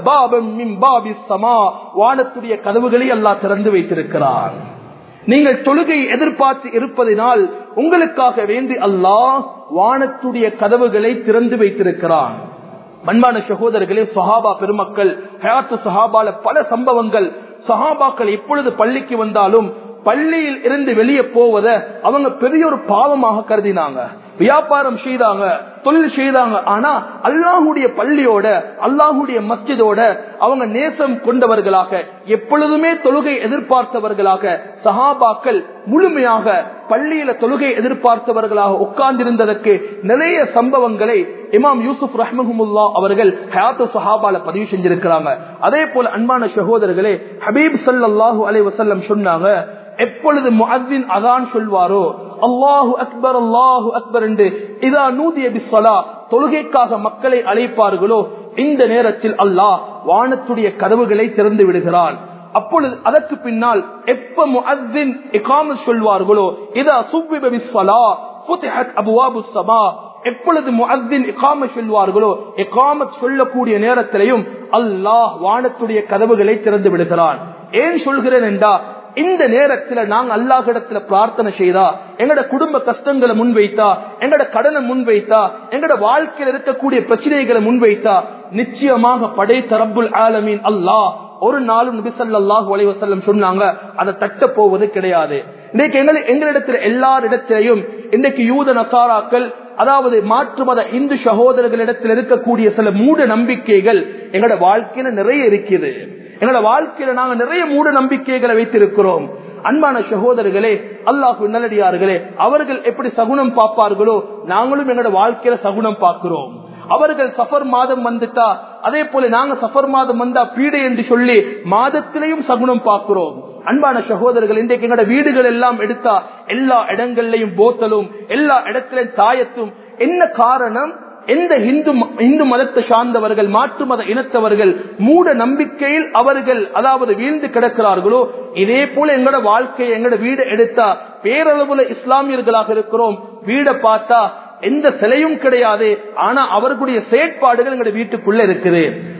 வானத்துடைய கதவுகளை அல்லாஹ் திறந்து வைத்திருக்கிறார் நீங்கள் தொழுகை எதிர்பார்த்து இருப்பதினால் உங்களுக்காக வேண்டி அல்லாஹ் வானத்துடைய கதவுகளை திறந்து வைத்திருக்கிறான் அன்பான சகோதரர்களே சஹாபா பெருமக்கள் ஹயாத்து சஹாபால பல சம்பவங்கள் சஹாபாக்கள் எப்பொழுது பள்ளிக்கு வந்தாலும் பள்ளியில் இருந்து வெளியே போவத அவங்க பெரிய ஒரு பாவமாக கருதினாங்க வியாபாரம் செய்தாங்க தொழில் செய்தாங்க ஆனா அல்லாஹுடைய பள்ளியோட அல்லாஹுடைய மஸ்ஜிதோட அவங்க நேசம் கொண்டவர்களாக எப்பொழுதுமே தொழுகை எதிர்பார்த்தவர்களாக சஹாபாக்கள் முழுமையாக பள்ளியில தொழுகை எதிர்பார்த்தவர்களாக உட்கார்ந்திருந்ததற்கு நிறைய சம்பவங்களை இமாம் யூசுப் ரஹ்மஹமுல்லா அவர்கள் ஹயாத்து சஹாபால பதிவு செஞ்சிருக்கிறாங்க அதே போல அன்பான சகோதரர்களே ஹபீப் சல்லாஹூ அலை வசல்லம் சொன்னாங்க எப்பொழுது முஅத்தின் அதான் சொல்வாரோ அல்லாஹு அக்பர் அல்லாஹு அக்பர் என்று இதா நூதிய பிஸ்வலா தொழுகைக்காக மக்களை அழைப்பார்களோ இந்த நேரத்தில் அல்லாஹ் வானத்துடைய கதவுகளை திறந்து விடுகிறான் அப்பொழுது அதற்கு பின்னால் எப்ப முஅத்தின் இகாமத் சொல்வார்களோ இதா சுப்பிப பிஸ்வலா ஃபுதிஹத் அபுவாபு ஸமா எப்பொழுது முஅத்தின் இகாமத் சொல்வார்களோ இகாமத் சொல்லக்கூடிய நேரத்திலையும் அல்லாஹ் வானத்துடைய கதவுகளை திறந்து விடுகிறான் ஏன் சொல்கிறேன் என்றா இந்த நேரத்துல நாங்க அல்லாஹிடத்துல பிரார்த்தனை செய்தா எங்கட குடும்ப கஷ்டங்களை முன்வைத்தா எங்கட கடனை முன்வைத்தா எங்கட வாழ்க்கையில் இருக்கக்கூடிய பிரச்சனைகளை முன்வைத்தா நிச்சயமாக படை தரப்புல் ஆலமீன் அல்லாஹ் ஒரு நாளும் நபிசல்லாஹு அலைவசல்லம் சொன்னாங்க அதை தட்ட போவது கிடையாது இன்றைக்கு எங்களை எங்களிடத்தில் எல்லாரிடத்திலையும் இன்றைக்கு யூத நசாராக்கள் அதாவது மாற்று மத இந்து சகோதரர்களிடத்தில் இருக்கக்கூடிய சில மூட நம்பிக்கைகள் எங்களோட வாழ்க்கையில நிறைய இருக்குது எங்களோட வாழ்க்கையில நாங்க நிறைய மூட நம்பிக்கைகளை வைத்திருக்கிறோம் அன்பான சகோதரர்களே அல்லாஹு நல்லடியார்களே அவர்கள் எப்படி சகுனம் பார்ப்பார்களோ நாங்களும் எங்களோட வாழ்க்கையில சகுனம் பார்க்கிறோம் அவர்கள் சஃபர் மாதம் வந்துட்டா அதே போல நாங்க சஃபர் மாதம் வந்தா பீடை என்று சொல்லி மாதத்திலையும் சகுனம் பார்க்கிறோம் அன்பான சகோதரர்கள் இன்றைக்கு எங்களோட வீடுகள் எல்லாம் எடுத்தா எல்லா இடங்கள்லையும் போத்தலும் எல்லா இடத்திலையும் தாயத்தும் என்ன காரணம் எந்த இந்து இந்து மதத்தை சார்ந்தவர்கள் மாற்று மத இனத்தவர்கள் மூட நம்பிக்கையில் அவர்கள் அதாவது வீழ்ந்து கிடக்கிறார்களோ இதே போல எங்களோட வாழ்க்கையை எங்களோட வீடு எடுத்தா பேரளவுல இஸ்லாமியர்களாக இருக்கிறோம் வீடை பார்த்தா எந்த சிலையும் கிடையாது ஆனா அவர்களுடைய செயற்பாடுகள் எங்களுடைய வீட்டுக்குள்ள இருக்குது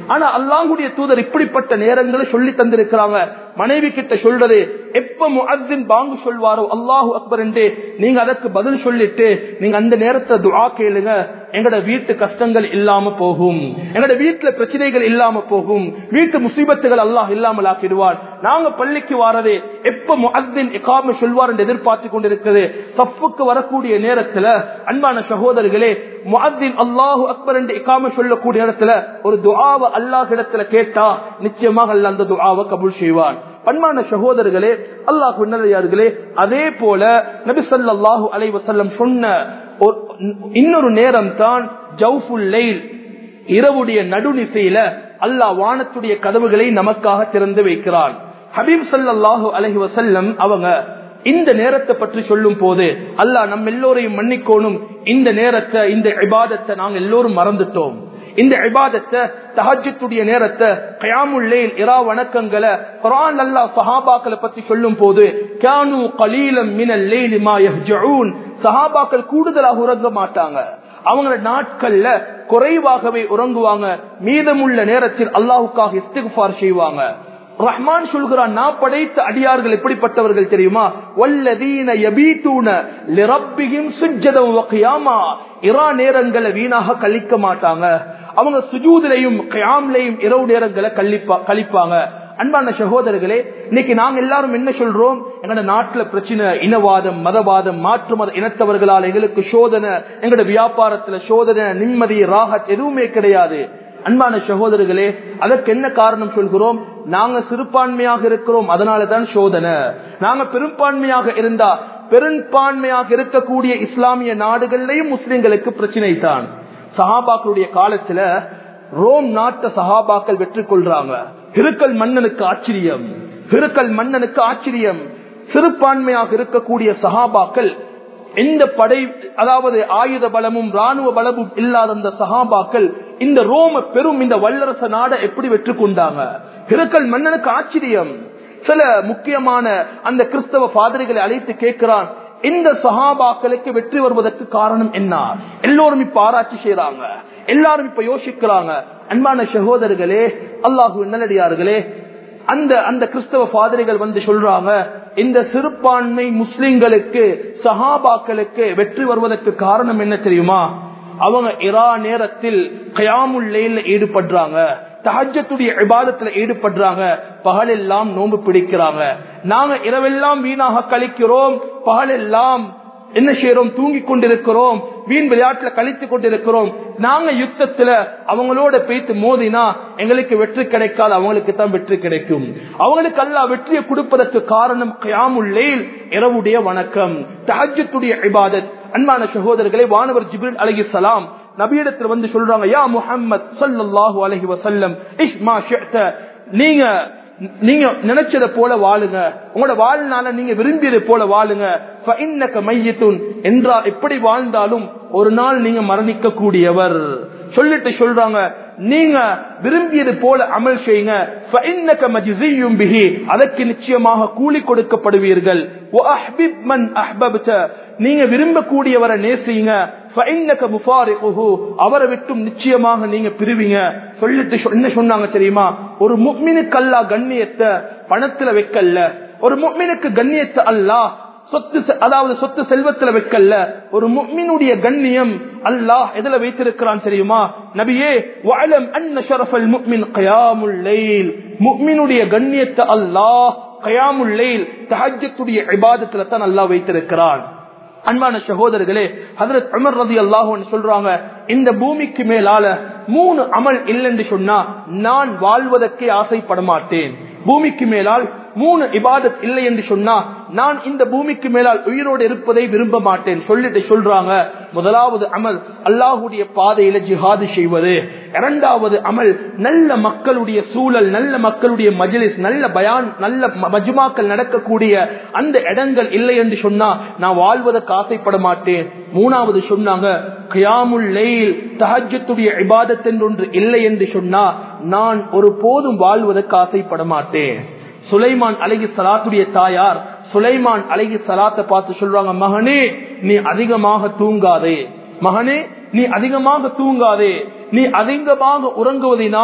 ஆனா அல்லாஹுடைய தூதர் இப்படிப்பட்ட நேரங்களை சொல்லி தந்திருக்கிறாங்க மனைவி கிட்ட சொல்றது எப்ப முஅத்தின் பாங்கு சொல்வாரோ அல்லாஹு அக்பர் என்று நீங்க அதற்கு பதில் சொல்லிட்டு நீங்க அந்த நேரத்தை துஆ கேளுங்க எங்கட வீட்டு கஷ்டங்கள் இல்லாம போகும் எங்கட வீட்டுல பிரச்சனைகள் இல்லாம போகும் வீட்டு முசீபத்துகள் அல்லாஹ் இல்லாமல் ஆக்கிடுவார் நாங்க பள்ளிக்கு வாரது எப்ப முஅத்தின் இகாம சொல்வார் என்று எதிர்பார்த்து கொண்டிருக்கிறது தப்புக்கு வரக்கூடிய நேரத்துல அன்பான சகோதரர்களே முஅத்தின் அல்லாஹு அக்பர் என்று இகாம சொல்லக்கூடிய இடத்துல ஒரு துஆவை அல்லாஹ் இடத்துல கேட்டா நிச்சயமாக அல்லாஹ் அந்த துஆவை கபூல் செய்வான் பண்பான சகோதரர்களே அல்லாஹ் நல்லே அதே போல நபி ஸல்லல்லாஹு அலைஹி வஸல்லம் சொன்ன ஒரு- இன்னொரு நேரம் தான் ஜவுஃபுல் லைல் இரவுடைய நடுநிசையில அல்லாஹ் வானத்துடைய கதவுகளை நமக்காக திறந்து வைக்கிறான் ஹபீப் ஸல்லல்லாஹு அலைஹி வஸல்லம் அவங்க இந்த நேரத்தை பற்றி சொல்லும் போது அல்லாஹ் நம்ம எல்லோரையும் மன்னிக்கோணும் இந்த நேரத்தை இந்த இபாதத்தை நாங்க எல்லோரும் மறந்துட்டோம் இந்த இபாதத்தை தஹஜத்துடைய நேரத்தை கயாமுல்லைல் இரா வணக்கங்களை குர்ஆன் அல்லாஹ் சஹாபாக்களை பத்தி சொல்லும் போது கானு கலீலம் மினல் லைலி மா யஹ்ஜூன் சஹாபாக்கள் கூடுதலாக உறங்க மாட்டாங்க அவங்களோட நாட்கள்ல குறைவாகவே உறங்குவாங்க மீதமுள்ள நேரத்தில் அல்லாஹுக்காக இஸ்திக்ஃபார் செய்வாங்க ரஹ்மான் சொல்கிறான் நான் படைத்த அடியார்கள் எப்படிப்பட்டவர்கள் தெரியுமா வல்லதீன யபீதூன லிரப்பிஹிம் சுஜ்ஜதம் வ கியாமா இரா நேரங்களை வீணாக கழிக்க மாட்டாங்க அவங்க சுஜூதிலையும் கியாம்லையும் இரவு நேரங்களை கழிப்பா கழிப்பாங்க அன்பான சகோதரர்களே இன்னைக்கு நாங்க எல்லாரும் என்ன சொல்றோம் எங்களோட நாட்டுல பிரச்சனை இனவாதம் மதவாதம் மாற்று மத இனத்தவர்களால் எங்களுக்கு சோதனை எங்களோட வியாபாரத்துல சோதனை நிம்மதி ராகத் எதுவுமே கிடையாது அன்பான சகோதரர்களே அதற்கு என்ன காரணம் சொல்கிறோம் நாங்க சிறுபான்மையாக இருக்கிறோம் அதனாலதான் சோதனை நாங்க பெரும்பான்மையாக இருந்தா பெரும்பான்மையாக இருக்கக்கூடிய இஸ்லாமிய நாடுகள்லயும் முஸ்லிம்களுக்கு பிரச்சனை தான் சஹாபாக்களுடைய காலத்துல ரோம் நாட்ட சஹாபாக்கள் வெற்றி கொள்றாங்க திருக்கல் மன்னனுக்கு ஆச்சரியம் திருக்கல் மன்னனுக்கு ஆச்சரியம் சிறுபான்மையாக இருக்கக்கூடிய சஹாபாக்கள் எந்த படை அதாவது ஆயுத பலமும் ராணுவ பலமும் இல்லாத அந்த சஹாபாக்கள் இந்த ரோம பெரும் இந்த வல்லரச நாட எப்படி வெற்றி கொண்டாங்க திருக்கல் மன்னனுக்கு ஆச்சரியம் சில முக்கியமான அந்த கிறிஸ்தவ பாதிரிகளை அழைத்து கேட்கிறான் இந்த சஹாபாக்களுக்கு வெற்றி வருவதற்கு காரணம் என்ன எல்லோரும் இப்ப ஆராய்ச்சி செய்யறாங்க எல்லாரும் இப்ப யோசிக்கிறாங்க அன்பான சகோதரர்களே அல்லாஹு நல்லடியார்களே அந்த அந்த கிறிஸ்தவ பாதிரிகள் வந்து சொல்றாங்க இந்த சிறுபான்மை முஸ்லிம்களுக்கு சஹாபாக்களுக்கு வெற்றி வருவதற்கு காரணம் என்ன தெரியுமா அவங்க இரா நேரத்தில் கயாமுல்லையில் ஈடுபடுறாங்க தஹஜத்துடைய இபாதத்துல ஈடுபடுறாங்க பகலெல்லாம் நோன்பு பிடிக்கிறாங்க நாங்க இரவெல்லாம் வீணாக கழிக்கிறோம் பகலெல்லாம் என்ன செய்யறோம் தூங்கி கொண்டிருக்கிறோம் வீண் விளையாட்டுல கழித்து கொண்டிருக்கிறோம் நாங்க யுத்தத்துல அவங்களோட பேத்து மோதினா எங்களுக்கு வெற்றி கிடைக்காது அவங்களுக்கு தான் வெற்றி கிடைக்கும் அவங்களுக்கு அல்ல வெற்றியை கொடுப்பதற்கு காரணம் கயாமுல்லேல் இரவுடைய வணக்கம் தஹஜத்துடைய இபாதத் அன்பான சகோதரர்களே வானவர் ஜிபிரில் அலகி சலாம் நபியிடத்தில் வந்து சொல்றாங்க யா முஹம்மத் சல்லல்லாஹு அலைஹி வஸல்லம் இஷ்மா ஷிஅத நீங்க நீங்க நினைச்சத போல வாழுங்க உங்களோட வாழ்நாள நீங்க விரும்பியதை போல வாழுங்க ஃபஇன்னக மையத்துன் என்றா எப்படி வாழ்ந்தாலும் ஒரு நாள் நீங்க மரணிக்க கூடியவர் சொல்லிட்டு சொல்றாங்க நீங்க விரும்பியது போல அமல் செய்யுங்க ஃபஇன்னக மஜ்ஸியும் பிஹி அதற்கு நிச்சயமாக கூலி கொடுக்கப்படுவீர்கள் வஅஹ்பிப் மன் அஹ்பப்த நீங்க விரும்பக்கூடியவரை நேசிங்க ஃபஇன்னக முஃபாரிகுஹு அவரை விட்டும் நிச்சயமாக நீங்க பிரிவீங்க சொல்லிட்டு சொ- என்ன சொன்னாங்க தெரியுமா ஒரு முஃமினுக்கு அல்லாஹ் கண்ணியத்தை பணத்துல வைக்கல்ல ஒரு முஃமினுக்கு கண்ணியத்தை அல்லாஹ் சொத்து செ- அதாவது சொத்து செல்வத்துல வைக்கல்ல ஒரு முஃமினுடைய கண்ணியம் அல்லாஹ் எதுல வைத்திருக்கிறான் தெரியுமா நபியே வஅலம் அன்ன ஷரஃபல் முஃமின் கியாமுல் லைல் முஃமினுடைய கண்ணியத்தை அல்லாஹ் கயாமுல் லைல் தஹஜ்ஜத்துடைய இபாதத்துல தான் அல்லாஹ் வைத்திருக்கிறான் அன்பான சகோதரர்களே ஹதரத் உமர் ரதி அல்லாஹ் சொல்றாங்க இந்த பூமிக்கு மேலால மூணு அமல் இல்லைன்னு சொன்னா நான் வாழ்வதற்கே ஆசைப்பட மாட்டேன் பூமிக்கு மேலால் மூணு இபாதத் இல்லை என்று சொன்னா நான் இந்த பூமிக்கு மேலால் உயிரோடு இருப்பதை விரும்ப மாட்டேன் சொல்லிட்டு சொல்றாங்க முதலாவது அமல் அல்லாஹுடைய பாதையில ஜிஹாது செய்வது இரண்டாவது அமல் நல்ல மக்களுடைய சூழல் நல்ல மக்களுடைய மஜ்லிஸ் நல்ல பயான் நல்ல ம- மஜ்மாக்கள் நடக்கக்கூடிய அந்த இடங்கள் இல்லை என்று சொன்னா நான் வாழ்வதற்கு ஆசைப்பட மாட்டேன் மூணாவது சொன்னாங்க கியாமுல் லைல் தஹஜ்ஜத்துடைய இபாதத் என்று ஒன்று இல்லை என்று சொன்னா நான் ஒரு போதும் வாழ்வதற்கு ஆசைப்பட மாட்டேன் சுலைமான் அழகி சலாத்துடைய தாயார் சுலைமான் அழகி சலாத்தை பார்த்து சொல்றாங்க மகனே நீ அதிகமாக தூங்காதே மகனே நீ அதிகமாக தூங்காதே நீ அதிகமாக உறங்குவதனால்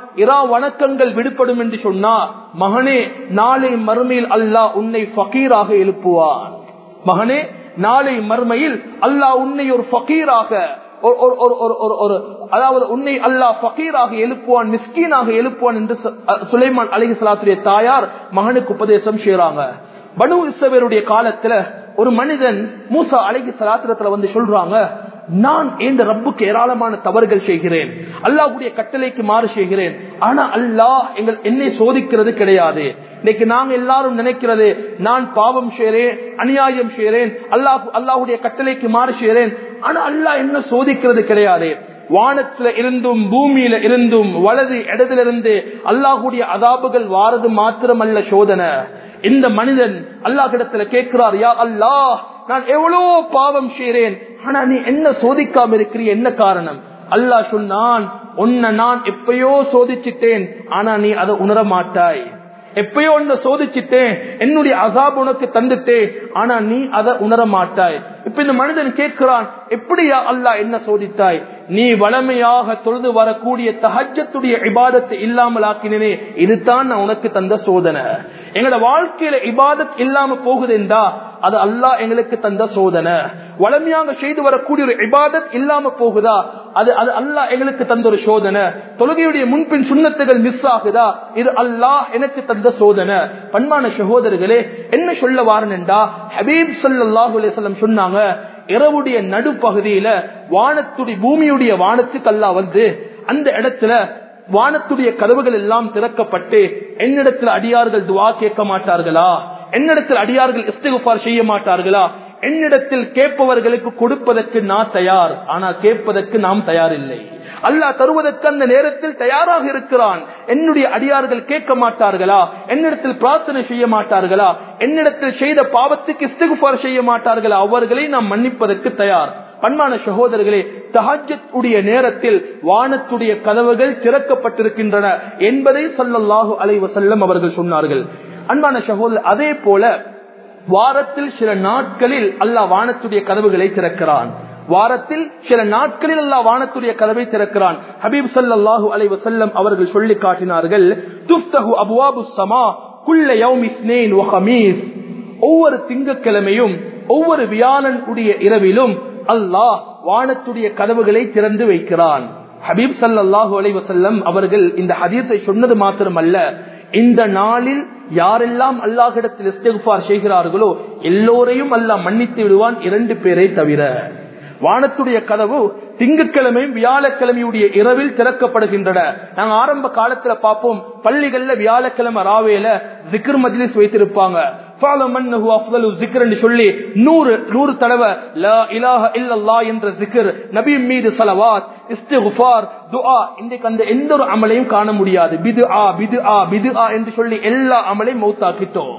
இரா வணக்கங்கள் விடுபடும் என்று சொன்னா மகனே நாளை மறுமையில் அல்லாஹ் உன்னை ஃபகீராக எழுப்புவான் மகனே நாளை மறுமையில் அல்லாஹ் உன்னை ஒரு ஃபகீராக ஒரு- ஒரு- ஒரு- ஒரு- ஒரு- ஒரு அதாவது உன்னை அல்லாஹ் ஃபகீராக எழுப்புவான் மிஸ்கீனாக எழுப்புவான் என்று சு- அஹ் சுலைமான் அலஹி சலாத்துடைய தாயார் மகனுக்கு உபதேசம் செய்யறாங்க பனு இஸ்ரவேலுடைய காலத்துல ஒரு மனிதன் மூசா அழகி சலாத்திரத்துல வந்து சொல்றாங்க நான் இந்த ரப்புக்கு ஏராளமான தவறுகள் செய்கிறேன் அல்லாஹ்வுடைய கட்டளைக்கு மாறு செய்கிறேன் ஆனா அல்லாஹ் எங்கள் என்னை சோதிக்கிறது கிடையாது இன்னைக்கு நாங்க எல்லாரும் நினைக்கிறது நான் பாவம் செய்றேன் அநியாயம் செய்றேன் அல்லாஹ் அல்லாஹ்வுடைய கட்டளைக்கு மாறு செய்றேன் ஆனா அல்லாஹ் என்ன சோதிக்கிறது கிடையாது வானத்துல இருந்தும் பூமியில இருந்தும் வலது இடத்திலிருந்து அல்லாஹுடைய அதாபுகள் வாரது மாத்திரமல்ல சோதனை இந்த மனிதன் அல்லாஹிடத்துல கேட்கிறார் யா அல்லாஹ் நான் எவ்வளவு பாவம் செய்றேன் ஆனா நீ என்ன சோதிக்காம இருக்கிறீ என்ன காரணம் அல்லாஹ் சொன்னான் உன்னை நான் எப்பயோ சோதிச்சிட்டேன் ஆனா நீ அதை உணர மாட்டாய் எப்பயோ ஒன்ன சோதிச்சுட்டேன் என்னுடைய அசாப் உனக்கு தந்துட்டேன் ஆனா நீ அதை உணர மாட்டாய் இப்ப இந்த மனிதன் கேட்கிறான் எப்படியா அல்லாஹ் என்ன சோதித்தாய் நீ வளமையாக தொழுது வரக்கூடிய தஹஜத்துடைய இபாதத்தை இல்லாமல் ஆக்கினே இதுதான் நான் உனக்கு தந்த சோதனை எங்களோட வாழ்க்கையில இபாதத் இல்லாம போகுதுண்டா அது அல்லாஹ் எங்களுக்கு தந்த சோதனை வளமையாக செய்து வரக்கூடிய ஒரு இபாதத் இல்லாம போகுதா அது அது அல்லாஹ் எங்களுக்கு தந்த ஒரு சோதனை தொழுகையுடைய முன்பின் சுண்ணத்துகள் மிஸ் ஆகுதா இது அல்லாஹ் எனக்கு தந்த சோதனை பண்பான சகோதரர்களே என்ன சொல்ல வாரனண்டா ஹபீப் ஸல்லல்லாஹு அலைஹி வஸல்லம் சொன்னாங்க இரவுடைய நடுப்பகுதியில வானத்துடைய பூமியுடைய வானத்துக்கு அல்லாஹ் வந்து அந்த இடத்துல வானத்துடைய கதவுகள் எல்லாம் திறக்கப்பட்டு என்னிடத்தில் அடியார்கள் துவா கேட்க மாட்டார்களா என்னிடத்தில் அடியார்கள் இஸ்திகுபார் செய்ய மாட்டார்களா என்னிடத்தில் கேட்பவர்களுக்கு கொடுப்பதற்கு நான் தயார் ஆனா கேட்பதற்கு நாம் தயார் இல்லை அல்லாஹ் தருவதற்கு அந்த நேரத்தில் தயாராக இருக்கிறான் என்னுடைய அடியார்கள் கேட்க மாட்டார்களா என்னிடத்தில் பிரார்த்தனை செய்ய மாட்டார்களா என்னிடத்தில் செய்த பாவத்துக்கு இஸ்திகுபார் செய்ய மாட்டார்களா அவர்களை நாம் மன்னிப்பதற்கு தயார் பண்பான சகோதரர்களே தஹஜத் உடைய நேரத்தில் வானத்துடைய கதவுகள் திறக்கப்பட்டிருக்கின்றன என்பதை சொல்லல்லாஹு அலைவசல்லம் அவர்கள் சொன்னார்கள் அன்பான சகோதரர் அதே போல வாரத்தில் சில நாட்களில் அல்லாஹ் வானத்துடைய கதவுகளை திறக்கிறான் வாரத்தில் சில நாட்களில் அல்லாஹ் வானத்துடைய கதவை திறக்கிறான் ஹபீப் ஸல்லல்லாஹு அலைஹி வஸல்லம் அவர்கள் சொல்லி காட்டினார்கள் துஃப்தஹு அப்வாபு ஸமா குல்ல யௌமி இஸ்னைன் வ ஹமீஸ் ஒவ்வொரு திங்கட்கிழமையும் ஒவ்வொரு வியாழன் உடைய இரவிலும் அல்லாஹ் வானத்துடைய கதவுகளை திறந்து வைக்கிறான் ஹபீப் ஸல்லல்லாஹு அலைஹி வஸல்லம் அவர்கள் இந்த ஹதீஸை சொன்னது மாத்திரமல்ல இந்த நாளில் யாரெல்லாம் அல்லாஹிடத்தில் இஸ்திக்ஃபார் செய்கிறார்களோ எல்லோரையும் அல்லாஹ் மன்னித்து விடுவான் இரண்டு பேரை தவிர வானத்துடைய கதவு திங்கட்கிழமையும் வியாழக்கிழமையுடைய இரவில் திறக்கப்படுகின்றன நாங்க ஆரம்ப காலத்துல பார்ப்போம் பள்ளிகள்ல வியாழக்கிழமை ராவேல ஜிக்ர் மஜ்லிஸ் வைத்திருப்பாங்க فَاعْلَمْ أَنَّهُ أَفْضَلُ الذِّكْرِ என்று சொல்லி நூறு நூறு தடவை லா இலாஹ இல்லல்லாஹ் என்ற ஜிக்ர் நபி மீது ஸலவாத் இஸ்திக்ஃபார் துஆ இன்றைக்கு அந்த எந்த ஒரு அமலையும் காண முடியாது பிதுஆ பிதுஆ பிதுஆ என்று சொல்லி எல்லா அமலையும் மௌத்தாக்கிட்டோம்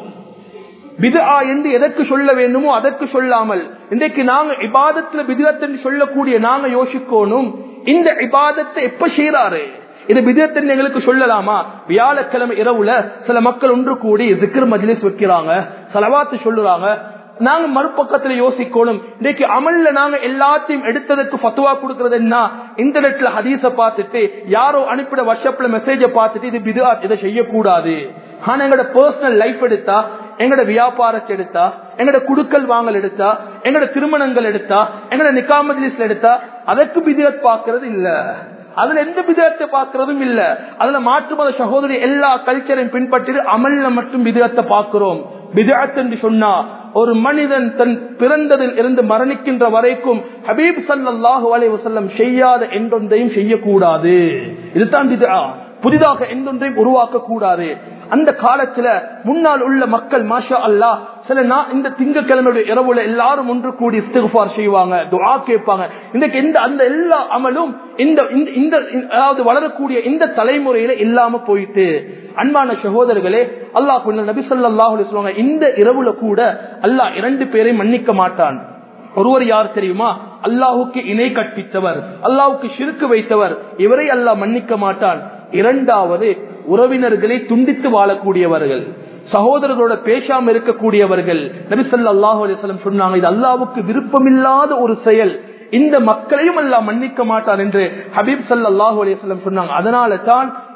பிதுஆ என்று எதற்கு சொல்ல வேண்டுமோ அதற்கு சொல்லாமல் இன்றைக்கு நாங்க இபாதத்துல பிதுஅத் என்று சொல்லக்கூடிய நாங்க யோசிக்கணும் இந்த இபாதத்தை எப்ப செய்யறாரு இது பிதத்தின் எங்களுக்கு சொல்லலாமா வியாழக்கிழமை இரவுல சில மக்கள் ஒன்று கூடி ஜிக்ர் மஜ்லிஸ் வைக்கிறாங்க செலவாத்து சொல்லுறாங்க நாங்க மறுபக்கத்துல யோசிக்கணும் இன்னைக்கு அமல்ல நாங்க எல்லாத்தையும் எடுத்ததுக்கு ஃபத்துவா கொடுக்கறது என்ன இன்டர்நெட்ல ஹதீஸ பார்த்துட்டு யாரோ அனுப்பிட வாட்ஸ்அப்ல மெசேஜ பார்த்துட்டு இது பிதுஆ இதை செய்யக்கூடாது ஆனா எங்களோட பர்சனல் லைஃப் எடுத்தா எங்களோட வியாபாரத்தை எடுத்தா எங்களோட குடுக்கல் வாங்கல் எடுத்தா எங்களோட திருமணங்கள் எடுத்தா எங்களோட நிக்காமஜிலிஸ்ல எடுத்தா அதற்கு பிதியத் பார்க்கறது இல்ல அதுல எந்த விதத்தை பார்க்கறதும் இல்ல அதுல மாற்று மத சகோதரி எல்லா கல்ச்சரையும் பின்பற்றி அமல்ல மட்டும் விதத்தை பார்க்கிறோம் விதத் என்று சொன்னா ஒரு மனிதன் தன் பிறந்ததில் இருந்து மரணிக்கின்ற வரைக்கும் ஹபீப் சல்லாஹூ அலைஹி வஸல்லம் செய்யாத என்றொன்றையும் செய்யக்கூடாது இதுதான் விதா புதிதாக எந்தொன்றையும் உருவாக்க கூடாது அந்த காலத்துல முன்னால் உள்ள மக்கள் மாஷா அல்லா சில நா இந்த திங்கக்கிழமையுடைய இரவுல எல்லாரும் ஒன்று கூடி இஸ்திஃபார் செய்வாங்க துஆ கேட்பாங்க இன்னைக்கு இந்த அந்த எல்லா அமலும் இந்த இந்த- இந்த அதாவது வளரக்கூடிய இந்த தலைமுறையில இல்லாம போயிட்டு அன்பான சகோதரர்களே அல்லாஹ் கொண்ட நபி ஸல்லல்லாஹு அலைஹி வஸல்லம் இந்த இரவுல கூட அல்லாஹ் இரண்டு பேரை மன்னிக்க மாட்டான் ஒருவர் யார் தெரியுமா அல்லாஹுக்கு இணை கற்பித்தவர் அல்லாஹுக்கு சிறுக்கு வைத்தவர் இவரை அல்லாஹ் மன்னிக்க மாட்டான் இரண்டாவது உறவினர்களை துண்டித்து வாழக்கூடியவர்கள் சகோதரர்களோட பேசாம இருக்கக்கூடியவர்கள் நபி ஸல்லல்லாஹு அலைஹி வஸல்லம் சொன்னாங்க இது அல்லாஹ்வுக்கு விருப்பமில்லாத ஒரு செயல் இந்த மக்களையும் அல்லாஹ் மன்னிக்க மாட்டான் என்று ஹபீப் ஸல்லல்லாஹு அலைஹி வஸல்லம் சொன்னாங்க அதனால தான்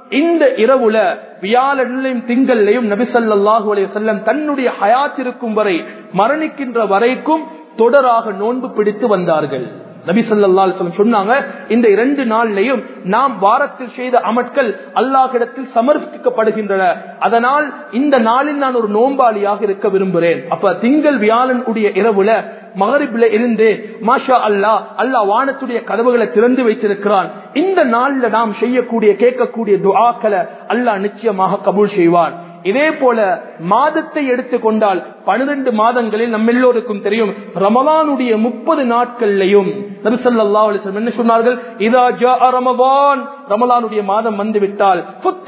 இந்த இரவுல வியாழன்லையும் திங்கள்லையும் நபிசல்லாஹு அலைய செல்லம் தன்னுடைய ஹயாத் இருக்கும் வரை மரணிக்கின்ற வரைக்கும் தொடராக நோன்பு பிடித்து வந்தார்கள் நபி சொல்லா சொன்னாங்க இந்த இரண்டு நாள்லையும் நாம் வாரத்தில் செய்த அமட்கள் அல்லாஹிடத்தில் சமர்ப்பிக்கப்படுகின்றன அதனால் இந்த நாளில் நான் ஒரு நோம்பாளியாக இருக்க விரும்புகிறேன் அப்ப திங்கள் வியாழன் உடைய இரவுல மகரிபில இருந்து மாஷா அல்லா அல்லா வானத்துடைய கதவுகளை திறந்து வைத்திருக்கிறான் இந்த நாள்ல நாம் செய்யக்கூடிய கேட்கக்கூடிய துஆக்களை அல்லாஹ் நிச்சயமாக கபூல் செய்வான் இதே போல மாதத்தை எடுத்துக்கொண்டால் பனிரெண்டு மாதங்களில் நம்ம எல்லோருக்கும் தெரியும் ரமலானுடைய முப்பது நாட்கள்லையும் நபிசல்லா என்ன சொன்னார்கள் இதா ஜா ரமவான் ரமலானுடைய மாதம் வந்துவிட்டால்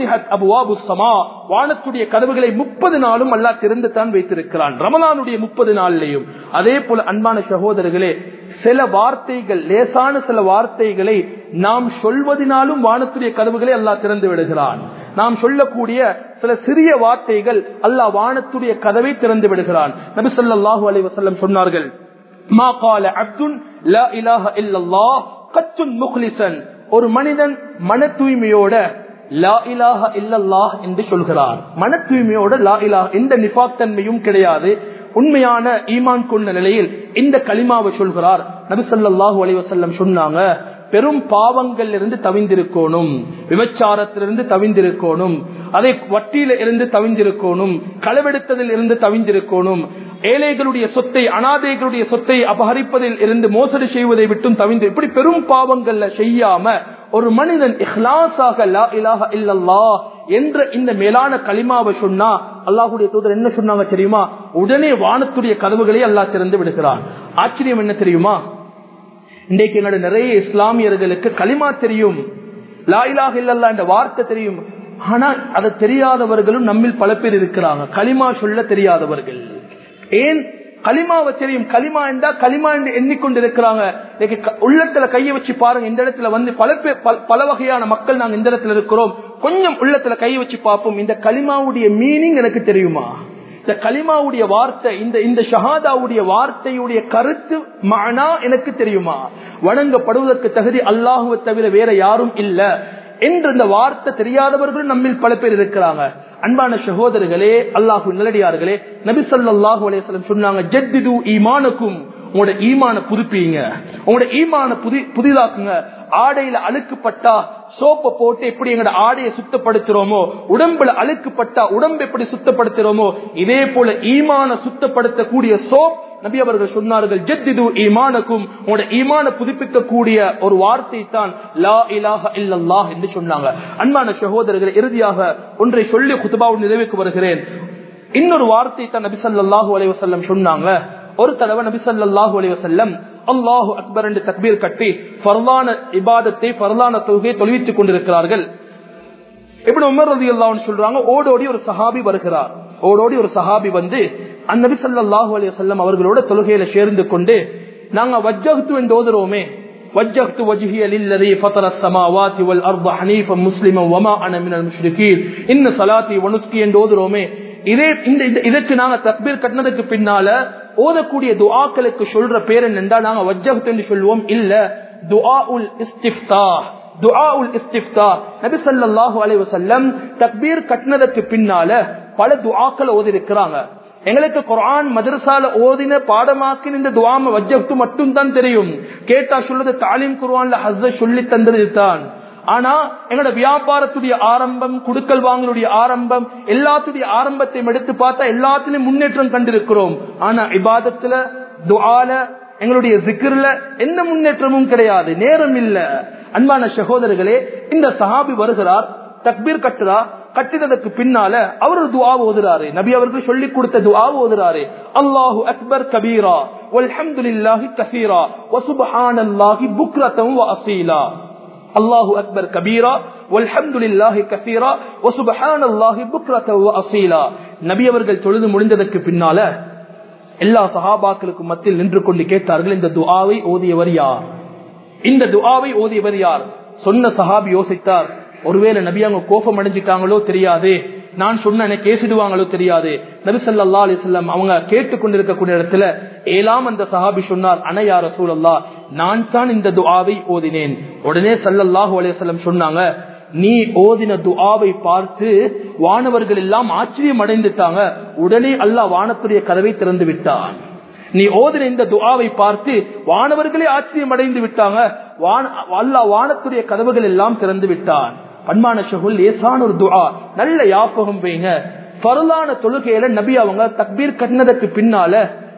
சமா வானத்துடைய கதவுகளை முப்பது நாளும் அல்லா திறந்து தான் வைத்திருக்கிறான் ரமலானுடைய முப்பது நாள்லையும் அதே போல அன்பான சகோதரர்களே சில வார்த்தைகள் லேசான சில வார்த்தைகளை நாம் சொல்வதனாலும் வானத்துடைய கதவுகளை அல்லாஹ் திறந்து விடுகிறான் நாம் சொல்லக்கூடிய சில சிறிய வார்த்தைகள் அல்லாஹ் வானத்துடைய கதவை திறந்து விடுகிறான் நபி சொல்லாஹு அலி வசல்லம் சொன்னார்கள் மா கால அப்துன் லா இலாஹ இல்லல்லாஹ் கத்துன் முக்லிசன் ஒரு மனிதன் மன தூய்மையோட லா இலாஹ இல்லல்லாஹ் என்று சொல்கிறார் மன தூய்மையோட லா இலாஹ் எந்த நிபாக் தன்மையும் கிடையாது உண்மையான ஈமான் கொண்ட நிலையில் இந்த களிமாவை சொல்கிறார் நபிசல்லாஹூ அலைவசல்லம் சொன்னாங்க பெரும் பாவங்கள் இருந்து தவிந்திருக்கணும் விபச்சாரத்திலிருந்து தவிந்திருக்கணும் அதை வட்டியில இருந்து தவிந்திருக்கணும் களவெடுத்ததில் இருந்து தவிந்திருக்கணும் ஏழைகளுடைய சொத்தை அனாதைகளுடைய சொத்தை அபகரிப்பதில் இருந்து மோசடி செய்வதை விட்டும் தவிந்து இப்படி பெரும் பாவங்கள்ல செய்யாம ஒரு மனிதன் இஹ்லாஸாக லா இலாஹ இல்லல்லா என்ற இந்த மேலான களிமாவை சொன்னா அல்லாஹுடைய தூதர் என்ன சொன்னாங்க தெரியுமா உடனே வானத்துடைய கதவுகளை அல்லாஹ் திறந்து விடுகிறான் ஆச்சரியம் என்ன தெரியுமா இன்றைக்கு என்னோட நிறைய இஸ்லாமியர்களுக்கு களிமா தெரியும் லாயிலாக இல்லல்லா என்ற வார்த்தை தெரியும் ஆனா அதை தெரியாதவர்களும் நம்மில் பல பேர் இருக்கிறாங்க களிமா சொல்ல தெரியாதவர்கள் ஏன் களிமாவை தெரியும் களிமா என்றா களிமா என்று எண்ணிக்கொண்டிருக்கிறாங்க உள்ளத்துல கையை வச்சு பாருங்க இந்த இடத்துல வந்து பல பேர் பல வகையான மக்கள் நாங்க இந்த இடத்துல இருக்கிறோம் கொஞ்சம் உள்ளத்துல கையை வச்சு பார்ப்போம் இந்த களிமாவுடைய மீனிங் எனக்கு தெரியுமா இந்த களிமாவுடைய வார்த்தை இந்த இந்த ஷஹாதாவுடைய வார்த்தையுடைய கருத்து மானா எனக்கு தெரியுமா வணங்கப்படுவதற்கு தகுதி அல்லாஹுவை தவிர வேற யாரும் இல்ல என்று இந்த வார்த்தை தெரியாதவர்களும் நம்மில் பல பேர் இருக்கிறாங்க அன்பான சகோதரர்களே அல்லாஹு நல்லடியார்களே நபி சொல்லாஹு அலையம் சொன்னாங்க ஜெத்திது ஈமானுக்கும் உங்களோட ஈமான புதுப்பீங்க உங்களோட ஈமான புதி புதிதாக்குங்க ஆடையில அழுக்குப்பட்டா சோப்பை போட்டு எப்படி எங்களோட ஆடையை சுத்தப்படுத்துறோமோ உடம்புல அழுக்குப்பட்டா உடம்பு எப்படி சுத்தப்படுத்துறோமோ இதே போல ஈமான சுத்தப்படுத்தக்கூடிய சோப் நபி அவர்கள் சொன்னார்கள் ஜெத்திது ஈமானுக்கும் உங்களோட ஈமான புதுப்பிக்கக்கூடிய ஒரு வார்த்தை தான் லா இலாஹ இல்லல்லாஹ் என்று சொன்னாங்க அன்பான சகோதரர்கள் இறுதியாக ஒன்றை சொல்லி குத்துபாவுடன் நிறைவுக்கு வருகிறேன் இன்னொரு வார்த்தை தான் நபி சல்லாஹூ அலைவசல்லம் சொன்னாங்க ஒரு தடவை நபி சல்லாஹூ அலைவசல்லம் அல்லாஹு அக்பர் என்று தக்பீர் கட்டி பரலான இபாதத்தை பரலான தொழுகையை தொழுவித்துக் கொண்டிருக்கிறார்கள் எப்படி உமர் ரதி அல்லான்னு சொல்றாங்க ஓடோடி ஒரு சஹாபி வருகிறார் ஓடோடி ஒரு சஹாபி வந்து அந்நபி சல்லாஹூ அலி வல்லம் அவர்களோட தொழுகையில சேர்ந்து கொண்டு நாங்க வஜ்ஜகுத்து என்று ஓதுறோமே وجهت وجهي للذي فطر السماوات والارض حنيفا مسلما وما انا من المشركين ان صلاتي ونسكي என்று ஓதுறோமே இதே இந்த இதற்கு நாங்க தக்பீர் கட்டினதுக்கு பின்னால ஓதக்கூடிய துஆக்களுக்கு சொல்ற பேர் என்னண்டா நாங்க வஜ்ஜகுத் என்று சொல்லுவோம் இல்ல துஆ உல் இஸ்திஃப்தா துஆ உல் இஸ்திஃப்தா நபி ஸல்லல்லாஹு அலைஹி வஸல்லம் தக்பீர் கட்டினதுக்கு பின்னால பல துஆக்களை ஓதி இருக்கிறாங்க எங்களுக்கு குரான் மதரசால ஓதின பாடமாக்கின இந்த துவாம வஜ்ஜத்து மட்டும் தான் தெரியும் கேட்டா சொல்லுது தாலிம் குர்வான்ல ஹஸ்ஸ சொல்லி தந்தது தான் ஆனா எங்களோட வியாபாரத்துடைய ஆரம்பம் குடுக்கல் வாங்கலுடைய ஆரம்பம் எல்லாத்துடைய ஆரம்பத்தையும் எடுத்து பார்த்தா எல்லாத்திலும் முன்னேற்றம் கண்டிருக்கிறோம் ஆனா இபாதத்துல துஆல எங்களுடைய ஜிக்ர்ல எந்த முன்னேற்றமும் கிடையாது நேரம் இல்ல அன்பான சகோதரர்களே இந்த சஹாபி வருகிறார் தக்பீர் கட்டுறா கட்டினதுக்கு பின்னால அவர் துவா ஓதுறாரு நபி அவர்கள் சொல்லி கொடுத்த துவா ஓதுறாரு அல்லாஹு அக்பர் கபீரா வல்ஹம்துலில்லாஹி கசீரா வசுபஹானல்லாஹி புக்ரதம் வ அசீலா அல்லாஹு அக்பர் கபீரா வல்ஹம்துலில்லாஹி கசீரா வசுபஹானல்லாஹி புக்ரதம் வ அசீலா நபி அவர்கள் தொழுது முடிந்ததற்கு பின்னால எல்லா சஹாபாக்களுக்கும் மத்தியில் நின்று கொண்டு கேட்டார்கள் இந்த துஆவை ஓதியவர் யார் இந்த துஆவை ஓதியவர் யார் சொன்ன சஹாபி யோசித்தார் ஒருவேளை நபி அவங்க கோபம் அடைஞ்சிட்டாங்களோ தெரியாது நான் சொன்ன கேசிடுவாங்களோ தெரியாது நபி சல்லா அலிசல்லாம் அவங்க கேட்டுக்கொண்டிருக்கக்கூடிய இடத்துல ஏலாம் அந்த சஹாபி சொன்னார் அனையா ரசூல் அல்லா நான் தான் இந்த துஆவை ஓதினேன் உடனே சல்லல்லாஹு அலிசல்லம் சொன்னாங்க நீ ஓதின துஆவை பார்த்து வானவர்கள் எல்லாம் ஆச்சரியம் அடைந்துட்டாங்க உடனே அல்லாஹ் வானத்துடைய கதவை திறந்து விட்டான் நீ ஓதின இந்த துஆவை பார்த்து வானவர்களே ஆச்சரியம் அடைந்து விட்டாங்க அல்லாஹ் வானத்துடைய கதவுகள் எல்லாம் திறந்து விட்டான் அன்பான ஷகுல் லேசான ஒரு துஆ நல்ல யாபகம் வைங்க பரலான தொழுகையில நபி அவங்க தக்பீர் கட்டினதுக்கு பின்னால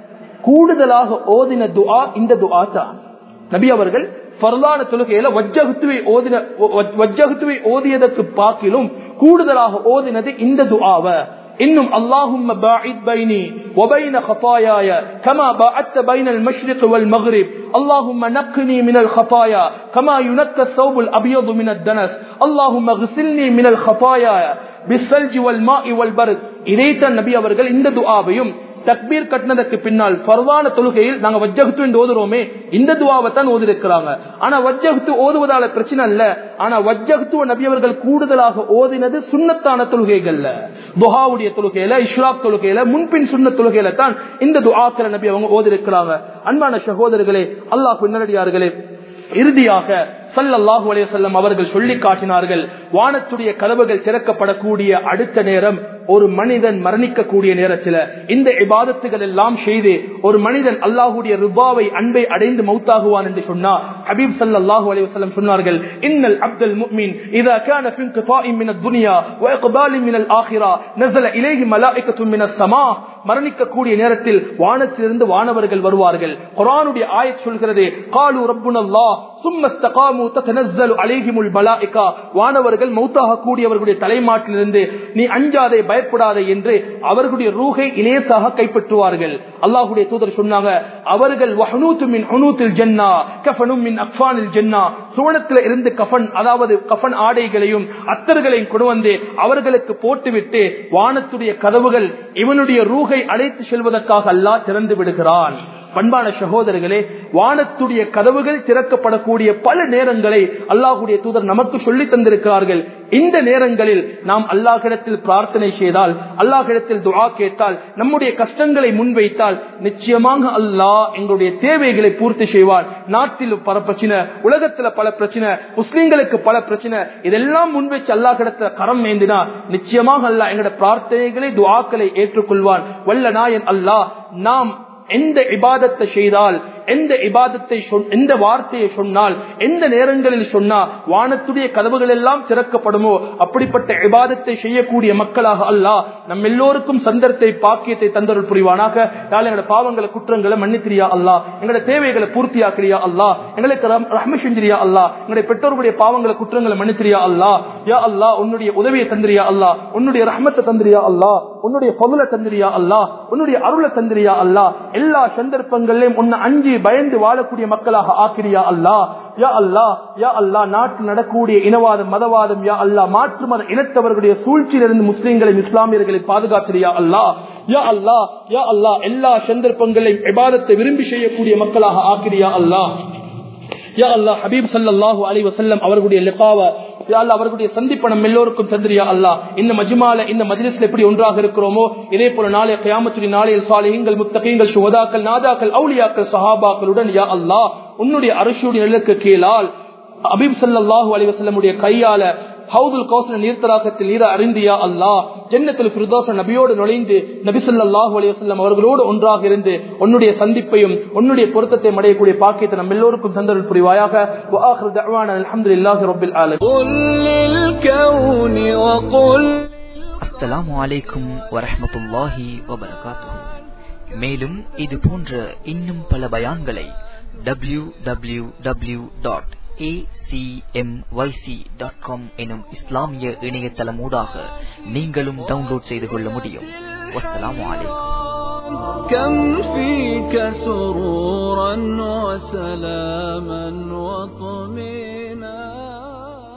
கூடுதலாக ஓதின துஆ இந்த துஆ தான் நபி அவர்கள் பரலான தொழுகையில வஜ்ஜகுத்துவை ஓதின வஜ்ஜகுத்துவை ஓதியதற்கு பாக்கிலும் கூடுதலாக ஓதினது இந்த துஆவை இன்னும் اللهم باعد بيني وبين خطاياي كما باعدت بين المشرق والمغرب اللهم نقني من الخطايا كما ينقى الثوب الابيض من الدنس اللهم اغسلني من الخطايا بالثلج والماء والبرد இதைத்தான் நபி அவர்கள் இந்த துஆவையும் தக்பீர் கட்டினதற்கு பின்னால் பரவான தொழுகையில் நாங்க வஜ்ஜகுத்து என்று ஓதுறோமே இந்த துவாவை தான் ஓதிருக்கிறாங்க ஆனா வஜ்ஜகுத்து ஓதுவதால பிரச்சனை இல்ல ஆனா வஜ்ஜகுத்துவ நபி அவர்கள் கூடுதலாக ஓதினது சுண்ணத்தான தொழுகைகள்ல துஹாவுடைய தொழுகையில இஷ்ராக் தொழுகையில முன்பின் சுண்ண தொழுகையில தான் இந்த துஆக்களை நபி அவங்க ஓதிருக்கிறாங்க அன்பான சகோதரர்களே அல்லாஹ் பின்னடியார்களே இறுதியாக சல்லல்லாஹு அலையம் அவர்கள் சொல்லி காட்டினார்கள் வானத்துடைய கதவுகள் திறக்கப்படக்கூடிய அடுத்த நேரம் ஒரு மனிதன் மரணிக்கக்கூடிய நேரத்தில் இந்த இபாதத்துகள் எல்லாம் செய்து ஒரு மனிதன் அல்லாஹுடைய ருபாவை அன்பை அடைந்து மௌத்தாகுவான் என்று சொன்னார் ஹபீப் சல்லாஹூ அலி வசல்லம் சொன்னார்கள் இன்னல் அப்துல் முக்மின் இதா كان في انقطاع من الدنيا واقبال من الاخره نزل اليه ملائكه من السماء மரணிக்கக்கூடிய நேரத்தில் வானத்திலிருந்து வானவர்கள் வருவார்கள் குரானுடைய ஆயத் சொல்கிறது காலு ரப்புனல்லாஹ் சும்மஸ்தகாமு தத்தனஸ்ஸலு அலைஹிமுல் மலாயிகா வானவர்கள் மௌத்தாக கூடியவர்களுடைய தலைமாட்டிலிருந்து நீ அஞ்சாதே பயப்படாதே என்று அவர்களுடைய ரூகை இலேசாக கைப்பற்றுவார்கள் அல்லாஹ்வுடைய தூதர் சொன்னாங்க அவர்கள் வஹனூத்து மின் ஹுனூத்தில் ஜன்னா கஃபனும் மின் அக்ஃபானில் ஜன்னா சுவனத்தில் இருந்து கஃபன் அதாவது கஃபன் ஆடைகளையும் அத்தர்களையும் கொண்டு வந்து அவர்களுக்கு போட்டுவிட்டு வானத்துடைய கதவுகள் இவனுடைய ரூகை அழைத்து செல்வதற்காக அல்லாஹ் திறந்து விடுகிறான் பண்பான சகோதரர்களே வானத்துடைய கதவுகள் திறக்கப்படக்கூடிய பல நேரங்களை அல்லாஹுடைய தூதர் நமக்கு சொல்லி தந்திருக்கிறார்கள் இந்த நேரங்களில் நாம் அல்லாஹிடத்தில் பிரார்த்தனை செய்தால் அல்லாஹிடத்தில் துவா கேட்டால் நம்முடைய கஷ்டங்களை முன்வைத்தால் நிச்சயமாக அல்லாஹ் எங்களுடைய தேவைகளை பூர்த்தி செய்வார் நாட்டில் பல பிரச்சனை உலகத்துல பல பிரச்சனை முஸ்லிம்களுக்கு பல பிரச்சனை இதெல்லாம் முன்வைச்சு அல்லாஹிடத்துல கரம் ஏந்தினா நிச்சயமாக அல்லாஹ் எங்களுடைய பிரார்த்தனைகளை துவாக்களை ஏற்றுக்கொள்வான் வல்ல நாயன் அல்லாஹ் நாம் எந்த இபாதத்தை செய்தால் எந்த இபாதத்தை எந்த வார்த்தையை சொன்னால் எந்த நேரங்களில் சொன்னா வானத்துடைய கதவுகள் எல்லாம் திறக்கப்படுமோ அப்படிப்பட்ட இபாதத்தை செய்யக்கூடிய மக்களாக அல்லாஹ் நம் எல்லோருக்கும் சந்தர்த்தை பாக்கியத்தை தந்தருள் புரிவானாக எங்களோட பாவங்களை குற்றங்களை மன்னித்திரியா அல்லா எங்களோட தேவைகளை பூர்த்தியாக்கிறியா அல்லா எங்களுக்கு ரஹ்ம செஞ்சிரியா அல்லா எங்களுடைய பெற்றோர்களுடைய பாவங்களை குற்றங்களை மன்னித்திரியா அல்லா யா அல்லா உன்னுடைய உதவியை தந்திரியா அல்லா உன்னுடைய ரஹ்மத்தை தந்திரியா அல்லா உன்னுடைய பொருளை தந்திரியா அல்லா உன்னுடைய அருளை தந்திரியா அல்லா எல்லா சந்தர்ப்பங்களிலும் உன்னை அஞ்சு பயந்து வாழக்கூடிய மக்களாக ஆக்கிரியா அல்லா யா அல்லா யா அல்லா நாட்டில் நடக்கூடிய இனவாதம் மதவாதம் யா அல்லா மாற்று மத இனத்தவர்களுடைய சூழ்ச்சியிலிருந்து முஸ்லீம்களையும் இஸ்லாமியர்களை பாதுகாத்திரியா அல்லா யா அல்லா யா அல்லா எல்லா சந்தர்ப்பங்களையும் விவாதத்தை விரும்பி செய்யக்கூடிய மக்களாக ஆக்கிரியா அல்லா யா அல்லா ஹபீப் சல்லாஹூ அலி வசல்லம் அவர்களுடைய லிகாவ அவர்களுடைய சந்திப்பணம் எல்லோருக்கும் தந்திரியா அல்லா இந்த மஜ்மால இந்த மஜ்லிஸ்ல எப்படி ஒன்றாக இருக்கிறோமோ இதே போல நாளை கயாமத்துடைய நாளையில் சாலிகள் முத்தகங்கள் சுகதாக்கள் நாதாக்கள் அவுளியாக்கள் சஹாபாக்களுடன் யா அல்லா உன்னுடைய அரசுடைய நிலக்கு கீழால் அபீப் சல்லாஹூ அலி வசல்லமுடைய கையால ஹவுதுல் கௌசன நீர்த்தலாக்கத்தில் நீர அறிந்தியா அல்லா ஜன்னத்தில் பிரதோஷ நபியோடு நுழைந்து நபி சொல்லாஹு அலையம் அவர்களோடு ஒன்றாக இருந்து உன்னுடைய சந்திப்பையும் உன்னுடைய பொருத்தத்தை அடையக்கூடிய பாக்கியத்தை நம்ம எல்லோருக்கும் தந்தருள் புரிவாயாக அஸ்ஸலாமு அலைக்கும் வரஹமத்துல்லாஹி வபரகாத்து மேலும் இது போன்ற இன்னும் பல பயான்களை W W W dot acmyc.com எனும் இஸ்லாமிய இணையதளம் ஊடாக நீங்களும் டவுன்லோட் செய்து கொள்ள முடியும் வஸ்ஸலாமு அலைக்கும் كم فيك سرورا وسلاما وطمئنا